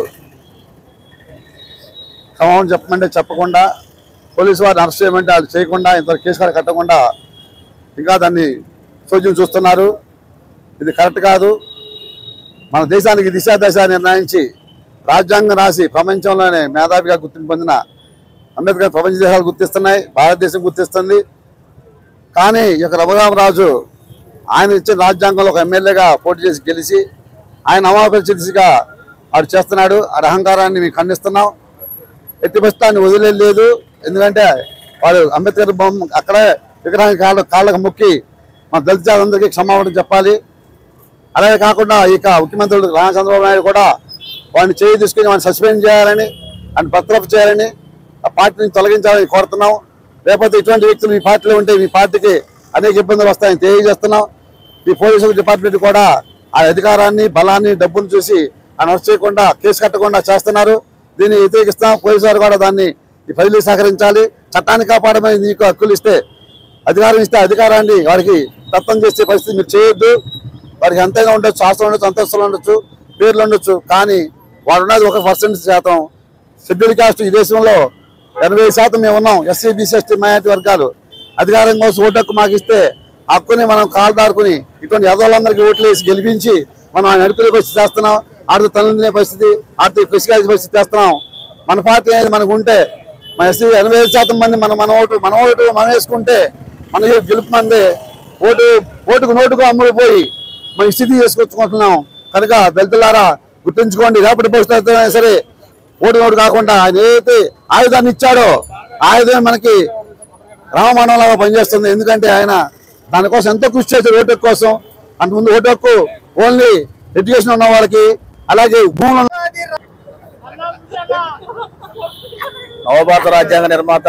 క్రమం చెప్పమంటే చెప్పకుండా పోలీసు వారిని అరెస్ట్ చేయమంటే వాళ్ళు చేయకుండా ఇంత కేసు కూడా కట్టకుండా ఇంకా దాన్ని చోద్యం చూస్తున్నారు ఇది కరెక్ట్ కాదు మన దేశానికి దిశా దశ నిర్ణయించి రాజ్యాంగం రాసి ప్రపంచంలోనే మేధావిగా గుర్తింపు పొందిన అంబేద్కర్ ప్రపంచ దేశాలు గుర్తిస్తున్నాయి భారతదేశం గుర్తిస్తుంది కానీ ఈ యొక్క రఘురామరాజు ఆయన ఇచ్చిన రాజ్యాంగంలో ఒక ఎమ్మెల్యేగా పోటీ చేసి గెలిచి ఆయన అమాపరిచిగా వాడు చేస్తున్నాడు ఆ అహంకారాన్ని మేము ఖండిస్తున్నాం ఎట్టి బస్తాన్ని వదిలేదు ఎందుకంటే వాడు అంబేద్కర్ బొమ్మ అక్కడే విగ్రహానికి కాళ్ళ కాళ్ళకు మొక్కి మన దళిత జాతులందరికీ క్షమాపణ చెప్పాలి అలాగే కాకుండా ఇక ముఖ్యమంత్రులు రామ చంద్రబాబు నాయుడు కూడా వాడిని చేయి తీసుకుని వాడిని సస్పెండ్ చేయాలని వాడిని బర్తరఫ్ చేయాలని ఆ పార్టీ నుంచి తొలగించాలని కోరుతున్నాం లేకపోతే ఇటువంటి వ్యక్తులు మీ పార్టీలో ఉంటే మీ పార్టీకి అనేక ఇబ్బందులు వస్తాయని తెలియజేస్తున్నాం ఈ పోలీసు డిపార్ట్మెంట్ కూడా ఆ అధికారాన్ని బలాన్ని డబ్బును చూసి ఆయన అరెస్ట్ చేయకుండా కేసు కట్టకుండా చేస్తున్నారు దీన్ని వ్యతిరేకిస్తాం పోలీసు వారు కూడా దాన్ని ఈ ప్రజలు సహకరించాలి చట్టాన్ని కాపాడమని నీకు హక్కులు ఇస్తే అధికారం ఇస్తే అధికారాన్ని వారికి దత్తం చేసే పరిస్థితి మీరు చేయొద్దు వారికి ఎంతైనా ఉండొచ్చు ఆస్తులు ఉండొచ్చు అంతస్తులు ఉండొచ్చు పేర్లు ఉండొచ్చు కానీ వాడు ఉన్నది ఒక పర్సెంట్ శాతం షెడ్యూల్ కాస్ట్ ఈ దేశంలో ఎనభై శాతం మేము ఉన్నాం ఎస్సీ బీసీ ఎస్టీ మైనార్టీ వర్గాలు అధికారం కోసం ఓటు హక్కు మాకు ఇస్తే ఆ హక్కుని మనం కాల్దారుకుని ఇటువంటి ఎదవాళ్ళందరికీ ఓట్లు వేసి గెలిపించి మనం ఆయన నడిపిలోకి వచ్చి చేస్తున్నాం ఆర్థిక తల్లినే పరిస్థితి ఆర్థిక ఫిజికల్ పరిస్థితి చేస్తున్నాం మన పార్టీ అనేది మనకు ఉంటే మన ఎస్సీ ఎనభై ఐదు శాతం మంది మన మన ఓటు మన ఓటు మనం వేసుకుంటే మన గెలుపు మంది ఓటు ఓటుకు నోటుకు అమ్ముడిపోయి మన స్థితి చేసుకొచ్చుకుంటున్నాం కనుక దళితులారా గుర్తుంచుకోండి రేపటి భవిష్యత్తు అయినా సరే ఓటు నోటు కాకుండా ఆయన ఏదైతే ఆయుధాన్ని ఇచ్చాడో ఆయుధం మనకి రామమానవలాగా పనిచేస్తుంది ఎందుకంటే ఆయన దానికోసం ఎంతో కృషి చేశాడు ఓటు హక్కు కోసం అంతకుముందు ఓటు హక్కు ఓన్లీ ఎడ్యుకేషన్ ఉన్న వాళ్ళకి అలాగే భూములు ఉన్న- నవభారత రాజ్యాంగ నిర్మాత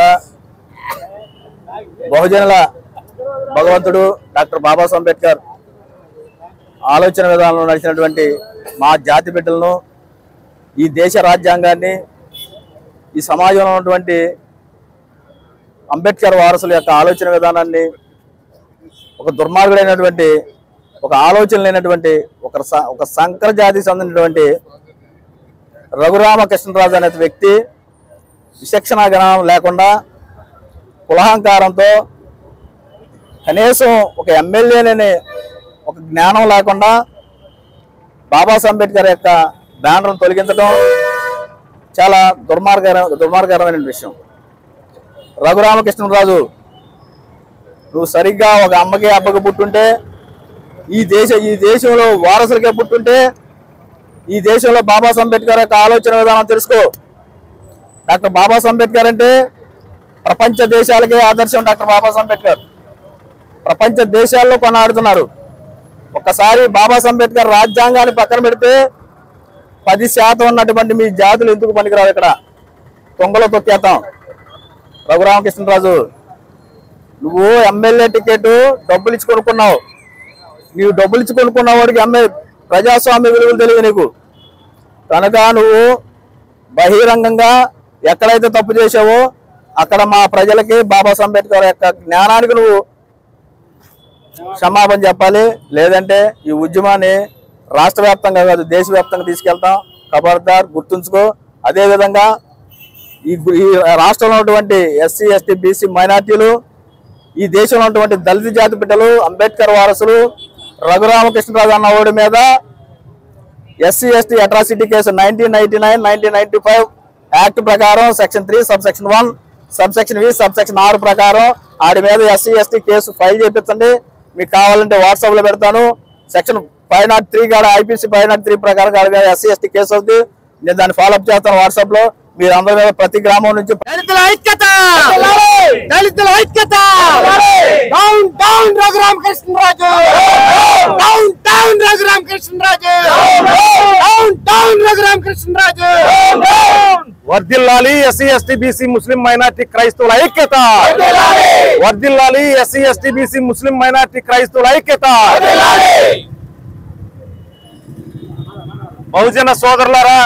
బహుజనుల భగవంతుడు డాక్టర్ బాబాసాహెబ్ అంబేద్కర్ ఆలోచన విధానంలో నడిచినటువంటి మా జాతి బిడ్డలను ఈ దేశ రాజ్యాంగాన్ని ఈ సమాజంలో ఉన్నటువంటి అంబేద్కర్ వారసుల యొక్క ఆలోచన విధానాన్ని ఒక దుర్మార్గుడైనటువంటి ఒక ఆలోచన లేనటువంటి ఒక స- ఒక సంకర జాతికి చెందినటువంటి రఘురామకృష్ణరాజు అనే వ్యక్తి విచక్షణ జ్ఞానం లేకుండా కులహంకారంతో కనీసం ఒక ఎమ్మెల్యేలని ఒక జ్ఞానం లేకుండా బాబాసాహెబ్ అంబేద్కర్ యొక్క బ్యానర్ను తొలగించడం చాలా దుర్మార్గ దుర్మార్గకరమైన విషయం రఘురామకృష్ణరాజు నువ్వు సరిగ్గా ఒక అమ్మకి అబ్బకి పుట్టుంటే ఈ దేశ ఈ దేశంలో వారసులకే పుట్టుంటే ఈ దేశంలో బాబాసాహెబ్ అంబేద్కర్ యొక్క ఆలోచన విధానం తెలుసుకో డాక్టర్ బాబాసాహెబ్ అంబేద్కర్ అంటే ప్రపంచ దేశాలకే ఆదర్శం డాక్టర్ బాబాసాహెబ్ అంబేద్కర్ ప్రపంచ దేశాల్లో కొనాడుతున్నారు ఒక్కసారి బాబాసాహెబ్ అంబేద్కర్ రాజ్యాంగాన్ని పక్కన పెడితే పది శాతం ఉన్నటువంటి మీ జాతులు ఎందుకు పనికిరావు ఇక్కడ తొంగలో తొక్కేస్తాం రఘురామకృష్ణరాజు నువ్వు ఎమ్మెల్యే టికెట్ డబ్బులు ఇచ్చి కొనుక్కున్నావు నీవు డబ్బులు ఇచ్చి కొనుక్కున్న వాడికి ఎమ్మెల్యే ప్రజాస్వామ్య విలువలు తెలియదు నీకు కనుక నువ్వు బహిరంగంగా ఎక్కడైతే తప్పు చేసావో అక్కడ మా ప్రజలకి బాబాసాహెబ్ అంబేద్కర్ యొక్క జ్ఞానానికి నువ్వు క్షమాపణ చెప్పాలి లేదంటే ఈ ఉద్యమాన్ని రాష్ట్ర వ్యాప్తంగా కాదు దేశవ్యాప్తంగా తీసుకెళ్తాం ఖబర్దార్ గుర్తుంచుకో అదేవిధంగా ఈ గు- ఈ రాష్ట్రంలో ఉన్నటువంటి ఎస్సీ ఎస్టీ బీసీ మైనార్టీలు ఈ దేశంలో ఉన్నటువంటి దళిత జాతి బిడ్డలు అంబేద్కర్ వారసులు రఘురామకృష్ణరాజు అన్న ఓడి మీద SC ST atrocity case nineteen ninety nine nineteen ninety five act ప్రకారం section three sub section one sub section V sub section ఆరు ప్రకారం ఆడి మీద ఎస్సీ ఎస్టీ కేసు ఫైల్ చేపించండి మీకు కావాలంటే వాట్సాప్ లో పెడతాను సెక్షన్ ఫైవ్ నాట్ త్రీ కాడ ఐపీసీ ఫైవ్ నాట్ త్రీ ప్రకారం ఆడి మీద ఎస్సీ ఎస్టీ కేసు అవుతుంది నేను దాన్ని ఫాలోఅప్ చేస్తాను వాట్సాప్ లో మీరు అందరి మీద ప్రతి గ్రామం నుంచి దళితుల ఐక్యత దళితుల ఐక్యత down down Raghurama Krishnaraju down down Raghurama Krishnaraju down down Raghurama Krishnaraju వర్ధిల్లాలి SC ST BC Muslim minority క్రైస్తవుల ఐక్యత వర్ధిల్లాలి SC ST BC Muslim minority క్రైస్తవుల ఐక్యత బహుజన సోదరులారా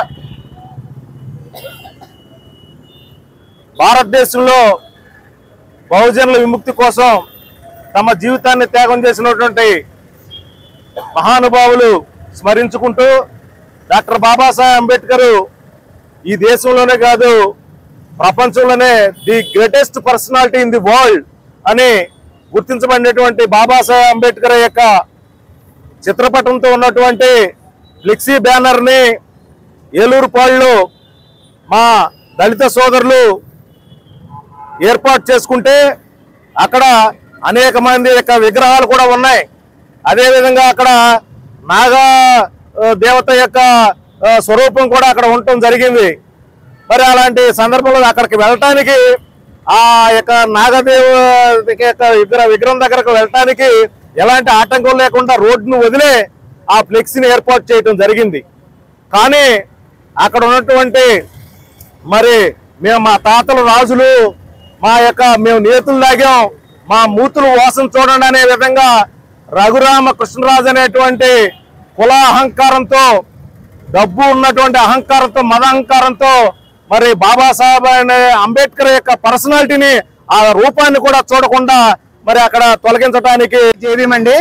భారతదేశంలో బహుజనుల విముక్తి కోసం తమ జీవితాన్ని త్యాగం చేసినటువంటి మహానుభావులు స్మరించుకుంటూ డాక్టర్ బాబాసాహెబ్ అంబేద్కర్ ఈ దేశంలోనే కాదు ప్రపంచంలోనే the greatest personality in the world అని గుర్తించబడినటువంటి బాబాసాహెబ్ అంబేద్కర్ యొక్క చిత్రపటంతో ఉన్నటువంటి ఫ్లెక్సీ బ్యానర్ ని ఏలూరు పాళ్ళు మా దళిత సోదరులు ఏర్పాటు చేసుకుంటే అక్కడ అనేక మంది యొక్క విగ్రహాలు కూడా ఉన్నాయి అదేవిధంగా అక్కడ నాగా ఆ, దేవత యొక్క ఆ, స్వరూపం కూడా అక్కడ ఉండటం జరిగింది మరి అలాంటి సందర్భంలో అక్కడికి వెళ్ళటానికి ఆ యొక్క నాగదేవ యొక్క విగ్రహ విగ్రహం దగ్గరకు వెళ్ళటానికి ఎలాంటి ఆటంకం లేకుండా రోడ్డును వదిలే ఆ ఫ్లెక్సీని ఏర్పాటు చేయటం జరిగింది కానీ అక్కడ ఉన్నటువంటి మరి మేము మా తాతల రాజులు మా యొక్క మేము నేతులు లాగాం మా మూతులు వాసన చూడండి అనే విధంగా రఘురామ కృష్ణరాజు అనేటువంటి కుల అహంకారంతో డబ్బు ఉన్నటువంటి అహంకారంతో మద అహంకారంతో మరి బాబాసాహెబ్ అనే అంబేద్కర్ యొక్క పర్సనాలిటీని ఆ రూపాన్ని కూడా చూడకుండా మరి అక్కడ తొలగించడానికి జేబీమండి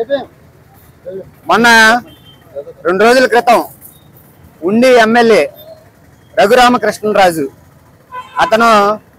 మొన్న రెండు రోజుల క్రితం ఉండి ఎమ్మెల్యే రఘురామకృష్ణరాజు అతను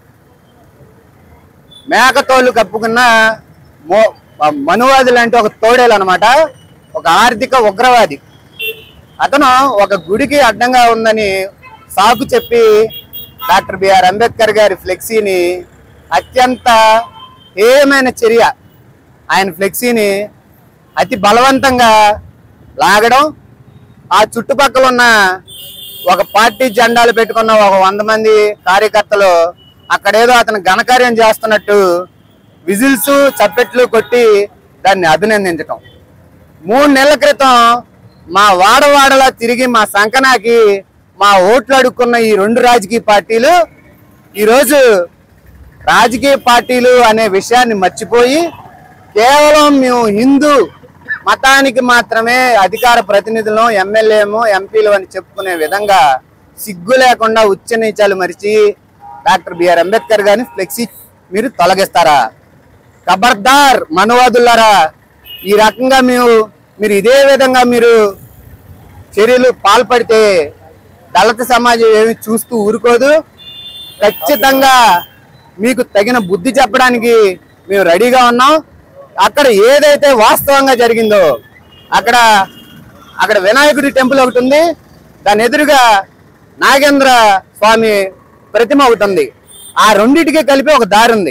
మేకతోలు కప్పుకున్న మో మనువాది లాంటి ఒక తోడేలు అనమాట ఒక ఆర్థిక ఉగ్రవాది అతను ఒక గుడికి అడ్డంగా ఉందని సాకు చెప్పి డాక్టర్ బిఆర్ అంబేద్కర్ గారి ఫ్లెక్సీని అత్యంత హేయమైన చర్య ఆయన ఫ్లెక్సీని అతి బలవంతంగా లాగడం ఆ చుట్టుపక్కల ఉన్న ఒక పార్టీ జెండాలు పెట్టుకున్న ఒక వంద మంది కార్యకర్తలు అక్కడేదో అతను ఘనకార్యం చేస్తున్నట్టు విజిల్స్ చప్పెట్లు కొట్టి దాన్ని అభినందించటం మూడు నెలల క్రితం మా వాడవాడలా తిరిగి మా సంకనాకి మా ఓట్లు అడుక్కున్న ఈ రెండు రాజకీయ పార్టీలు ఈరోజు రాజకీయ పార్టీలు అనే విషయాన్ని మర్చిపోయి కేవలం మేము హిందూ మతానికి మాత్రమే అధికార ప్రతినిధులు ఎమ్మెల్యేము ఎంపీలు అని చెప్పుకునే విధంగా సిగ్గు లేకుండా ఉచ్చ నీచాలు మరిచి డాక్టర్ బిఆర్ అంబేద్కర్ గారిని ఫ్లెక్సీ మీరు తొలగిస్తారా ఖబర్దార్ మనువాదులారా ఈ రకంగా మేము మీరు ఇదే విధంగా మీరు చర్యలు పాల్పడితే దళిత సమాజం ఏమి చూస్తూ ఊరుకోదు ఖచ్చితంగా మీకు తగిన బుద్ధి చెప్పడానికి మేము రెడీగా ఉన్నాం అక్కడ ఏదైతే వాస్తవంగా జరిగిందో అక్కడ అక్కడ వినాయకుడి టెంపుల్ ఒకటి ఉంది దాని ఎదురుగా నాగేంద్ర స్వామి ప్రతిమ ఒకటి ఉంది ఆ రెండింటికి కలిపి ఒక దారి ఉంది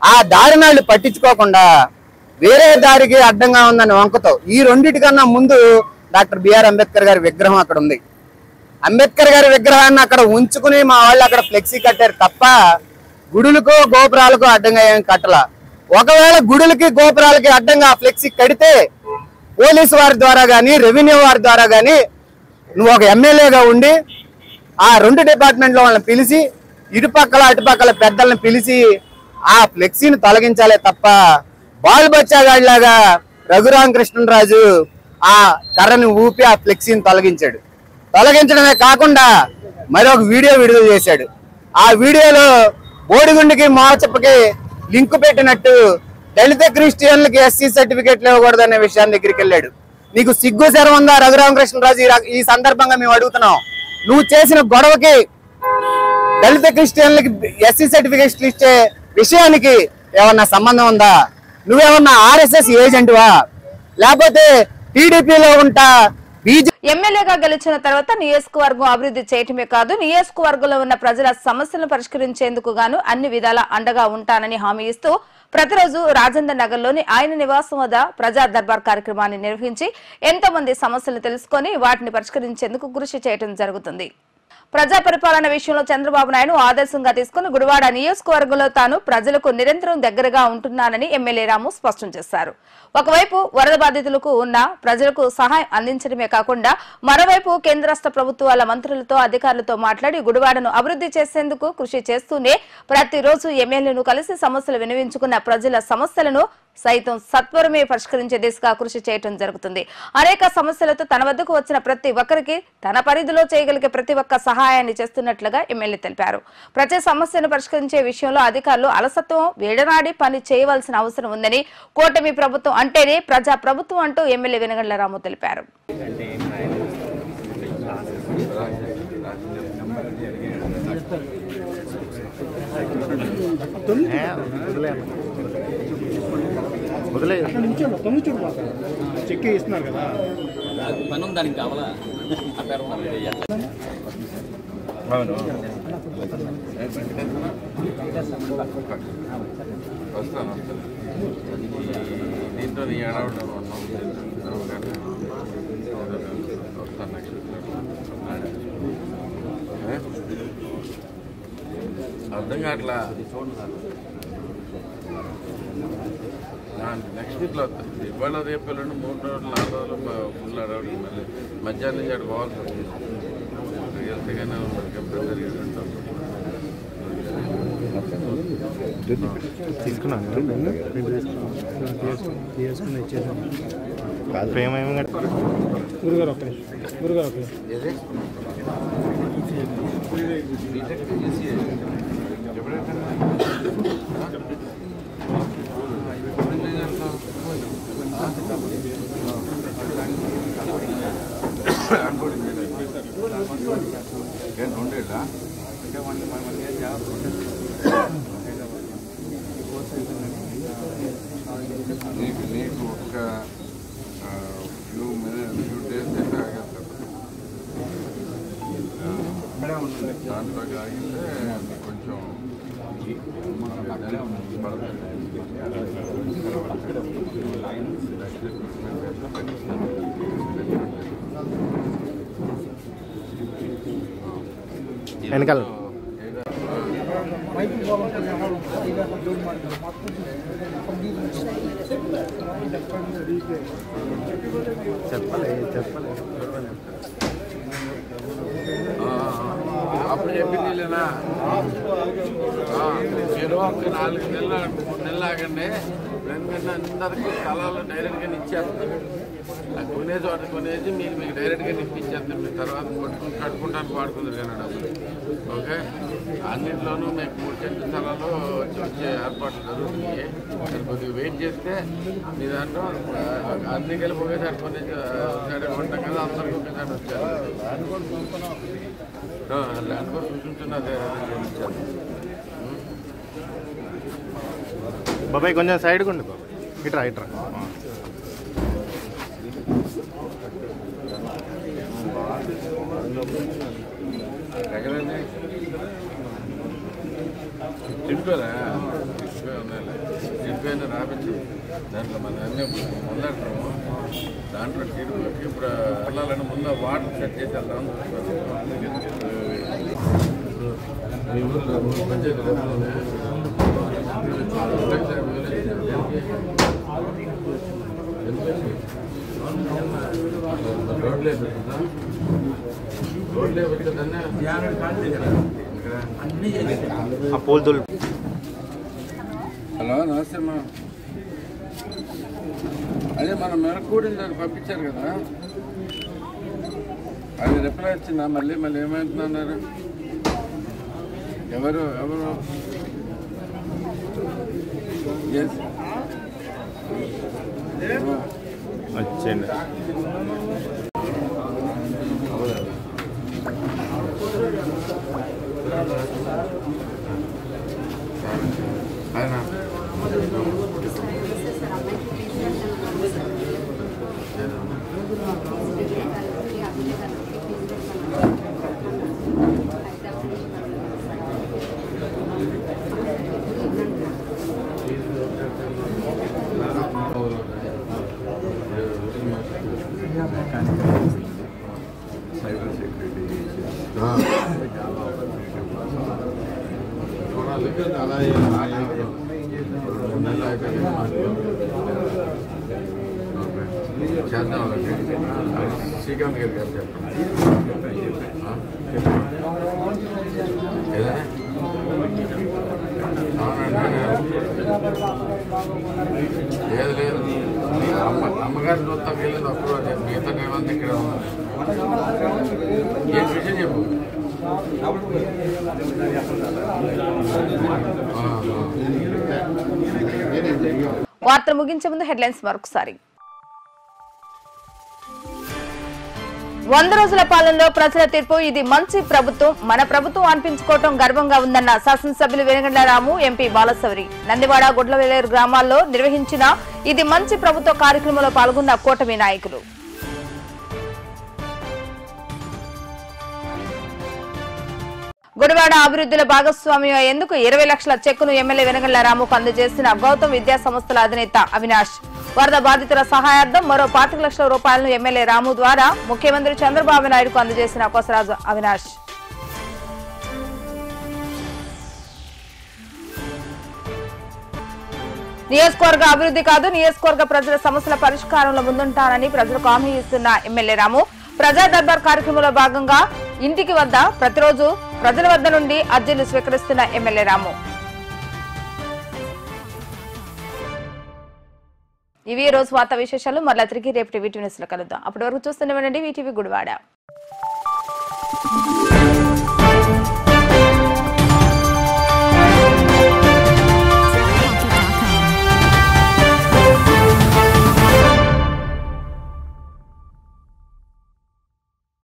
ఆ దారిని వాళ్ళు పట్టించుకోకుండా వేరే దారికి అడ్డంగా ఉందని వంకతో ఈ రెండిటికన్నా ముందు డాక్టర్ బిఆర్ అంబేద్కర్ గారి విగ్రహం అక్కడ ఉంది అంబేద్కర్ గారి విగ్రహాన్ని అక్కడ ఉంచుకుని మా వాళ్ళు అక్కడ ఫ్లెక్సీ కట్టారు తప్ప గుడులకు గోపురాలకు అడ్డంగా ఏం కట్టల ఒకవేళ గుడులకి గోపురాలకి అడ్డంగా ఆ ఫ్లెక్సీ కడితే పోలీసు వారి ద్వారా కానీ రెవెన్యూ వారి ద్వారా కానీ నువ్వు ఒక ఎమ్మెల్యేగా ఉండి ఆ రెండు డిపార్ట్మెంట్లో వాళ్ళని పిలిచి ఇటుపక్కల అటుపక్కల పెద్దలను పిలిచి ఆ ఫ్లెక్సీని తొలగించాలే తప్ప బాల్ బచ్చాగాడిలాగా రఘురామకృష్ణరాజు ఆ కర్రని ఊపి ఆ ఫ్లెక్సీని తొలగించాడు తొలగించడమే కాకుండా మరొక వీడియో విడుదల చేశాడు ఆ వీడియోలో బోడిగుండికి మోచప్పకి లింకు పెట్టినట్టు దళిత క్రిస్టియన్లకి ఎస్సీ సర్టిఫికేట్లు ఇవ్వకూడదు అనే విషయాన్ని దగ్గరికి వెళ్ళాడు నీకు సిగ్గు శరం ఉందా రఘురామకృష్ణరాజు ఈ ర- ఈ సందర్భంగా మేము అడుగుతున్నాం నువ్వు చేసిన గొడవకి దళిత క్రిస్టియన్లకి ఎస్సీ సర్టిఫికేట్లు ఇచ్చే విషయానికి ఏమన్నా సంబంధం ఉందా నువ్వేమన్నా ఆర్ఎస్ఎస్ ఏజెంట్వా లేకపోతే టీడీపీలో ఉంటా బీజేపీ ఎమ్మెల్యేగా గెలిచిన తర్వాత నియోజకవర్గం అభివృద్ధి చేయటమే కాదు నియోజకవర్గంలో ఉన్న ప్రజల సమస్యలను పరిష్కరించేందుకు గాను అన్ని విధాల అండగా ఉంటానని హామీ ఇస్తూ ప్రతిరోజు రాజేంద్ర నగర్లోని ఆయన నివాసం వద్ద ప్రజా దర్బార్ కార్యక్రమాన్ని నిర్వహించి ఎంతో మంది సమస్యలు తెలుసుకొని వాటిని పరిష్కరించేందుకు కృషి చేయడం జరుగుతుంది ప్రజా పరిపాలన విషయంలో చంద్రబాబు నాయుడు ఆదర్శంగా తీసుకుని గుడివాడ నియోజకవర్గంలో తాను ప్రజలకు నిరంతరం దగ్గరగా ఉంటున్నానని ఎమ్మెల్యే రాము స్పష్టం చేశారు ఒకవైపు వరద బాధితులకు ఉన్న ప్రజలకు సహాయం అందించడమే కాకుండా మరోవైపు కేంద్ర రాష్ట్ర ప్రభుత్వాల మంత్రులతో అధికారులతో మాట్లాడి గుడివాడను అభివృద్ధి చేసేందుకు కృషి చేస్తూనే ప్రతిరోజు ఎమ్మెల్యేను కలిసి సమస్యలు వినిపించుకున్న ప్రజల సమస్యలను సైతం సత్వరమే పరిష్కరించే దిశగా కృషి చేయటం జరుగుతుంది అనేక సమస్యలతో తన వద్దకు వచ్చిన ప్రతి ఒక్కరికి తన పరిధిలో చేయగలిగే ప్రతి ఒక్క సహాయాన్ని చేస్తున్నట్లుగా ఎమ్మెల్యే తెలిపారు ప్రతి సమస్యను పరిష్కరించే విషయంలో అధికారులు అలసత్వం వేడనాడి పని చేయవలసిన అవసరం ఉందని కూటమి ప్రభుత్వం అంటేనే ప్రజా ప్రభుత్వం అంటూ ఎమ్మెల్యే వెనగండ్ల రాము తెలిపారు చెక్ ఇస్తున్నారు కదా పని ఉంది దానికి కావాలా ఆ పేరు అవును వస్తాను దీంతో నీ ఏడవడం ఉన్నాం వస్తాను నెక్స్ట్ అర్థం కావట్లా నెక్స్ట్ వీక్లో వస్తుంది ఇవాళ రేపు ఎల్లుండి మూడు రోజులు నాలుగు రోజులు ఫుల్ అడవడం మళ్ళీ మధ్యాహ్నం నుంచి అక్కడ పోవాల్సి వస్తుంది వెళ్తే కానీ కంపెనీ జరిగేదంటాం తీసుకున్నాను తీసుకుని ఇచ్చేసాను ప్రేమ ఏమి గురుగారు ఒక్క నిమిషం గురుగారు ఒక్క నిమిషం రెండేళ్ళ నీకు నీకు ఒక ఫ్యూ మినిట్ ఫ్యూ డేస్ అయితే ఆగేస్తారు దాంట్లో ఆగితే నీకు కొంచెం వెనకాల చెప్పలే చెప్పలే అప్పుడు చెప్పిందిలేనా మీరు ఒక నాలుగు నెలలు మూడు నెలలు ఆగండి ఎందుకంటే అందరికీ స్థలాలు డైరెక్ట్గా ఇచ్చేస్తారు ఆ కొనే చోట కొనేసి మీకు మీకు డైరెక్ట్గా ఇప్పించేస్తాం మీ తర్వాత కొట్టుకుని కట్టుకుంటానికి వాడుకుందరు కానీ డబ్బులు ఓకే అన్నింటిలోనూ మీకు మూడు సెంటు స్థలాలు వచ్చి వచ్చే ఏర్పాట్లు జరుగుతున్నాయి మీరు కొద్దిగా వెయిట్ చేస్తే మీ దాంట్లో ఆ, అన్ని కలిపి ఒకేసారి కొనేసి సైడ్ ఉంటాం కదా అందరికీ ఒకేసారి వచ్చారు ల్యాండ్ కూడా చూసుకుంటున్నదే ఇచ్చారు బాబాయ్ కొంచెం సైడ్గా ఉండు బాబాయ్ ఇట్రా ఇట్రా ఎక్కడండి చెప్పారా సీట్ రాపించు దాంట్లో మన అన్నీ మొదలెడతాము దాంట్లో సీట్లకి ఇప్పుడు వెళ్ళాలని ముందు వాటర్ సెట్ చేసి వెళ్దాం మీ ఊర్లో పంచాయతీ రోడ్లే పెట్టుకుందా రోడ్లే పెట్టుకుందా ఆ పూలు దుల్ హలో నమస్తే అమ్మా అదే మన మెరకూడిని దాన్ని పంపించారు కదా అది రిప్లై వచ్చిందా మళ్ళీ మళ్ళీ ఏమవుతుందన్నారు ఎవరు ఎవరు ఎస్ వచ్చేయండి ఆయన సైబర్ సెక్యూరిటీ చూడాలి అలా నెలలు అయిపోయింది చేద్దాం అలాగే శ్రీకాంత్ గారికి గారు చెప్పండి ఏదైనా లేదు లేదు అమ్మ అమ్మగారిని చూస్తాం వెళ్ళేది అప్పుడు మిగతా ఏమంతా ఇక్కడ ఉన్నారు ఏం విషయం చెప్పు వార్తలు ముగించే ముందు హెడ్లైన్స్ మరొకసారి వంద రోజుల పాలనలో ప్రజల తీర్పు ఇది మంచి ప్రభుత్వం మన ప్రభుత్వం అనిపించుకోవటం గర్వంగా ఉందన్న శాసనసభ్యులు వెనుగండ్ల రాము ఎంపీ బాలశౌరి నందివాడ గుడ్లవేలేరు గ్రామాల్లో నిర్వహించిన ఇది మంచి ప్రభుత్వ కార్యక్రమంలో పాల్గొన్న కూటమి నాయకులు గుడివాడ అభివృద్ధిలో భాగస్వామ్యం అయ్యేందుకు ఇరవై లక్షల చెక్కును ఎమ్మెల్యే వెనగళ్ల రాముకు అందజేసిన గౌతమ్ విద్యా సంస్థల అధినేత అవినాష్ వరద బాధితుల సహాయార్థం మరో పాతిక లక్షల రూపాయలను ఎమ్మెల్యే రాము ద్వారా ముఖ్యమంత్రి చంద్రబాబు నాయుడుకు అందజేసిన కొసరాజు అవినాష్ నియోజకవర్గ అభివృద్ధి కాదు నియోజకవర్గ ప్రజల సమస్యల పరిష్కారంలో ముందుంటానని ప్రజలకు హామీ ఇస్తున్న ఎమ్మెల్యే రాము ప్రజా దర్బార్ కార్యక్రమంలో భాగంగా ఇంటికి వద్ద ప్రతిరోజు ప్రజల వద్ద నుండి అర్జీలు స్వీకరిస్తున్న ఎమ్మెల్యే రాము ఇవి ఈ రోజు వార్తా విశేషాలు మరలా తిరిగి రేపు టీవీ న్యూస్ లో కలుద్దాం అప్పటి వరకు చూస్తూనే ఉండండి వీటీవీ గుడివాడ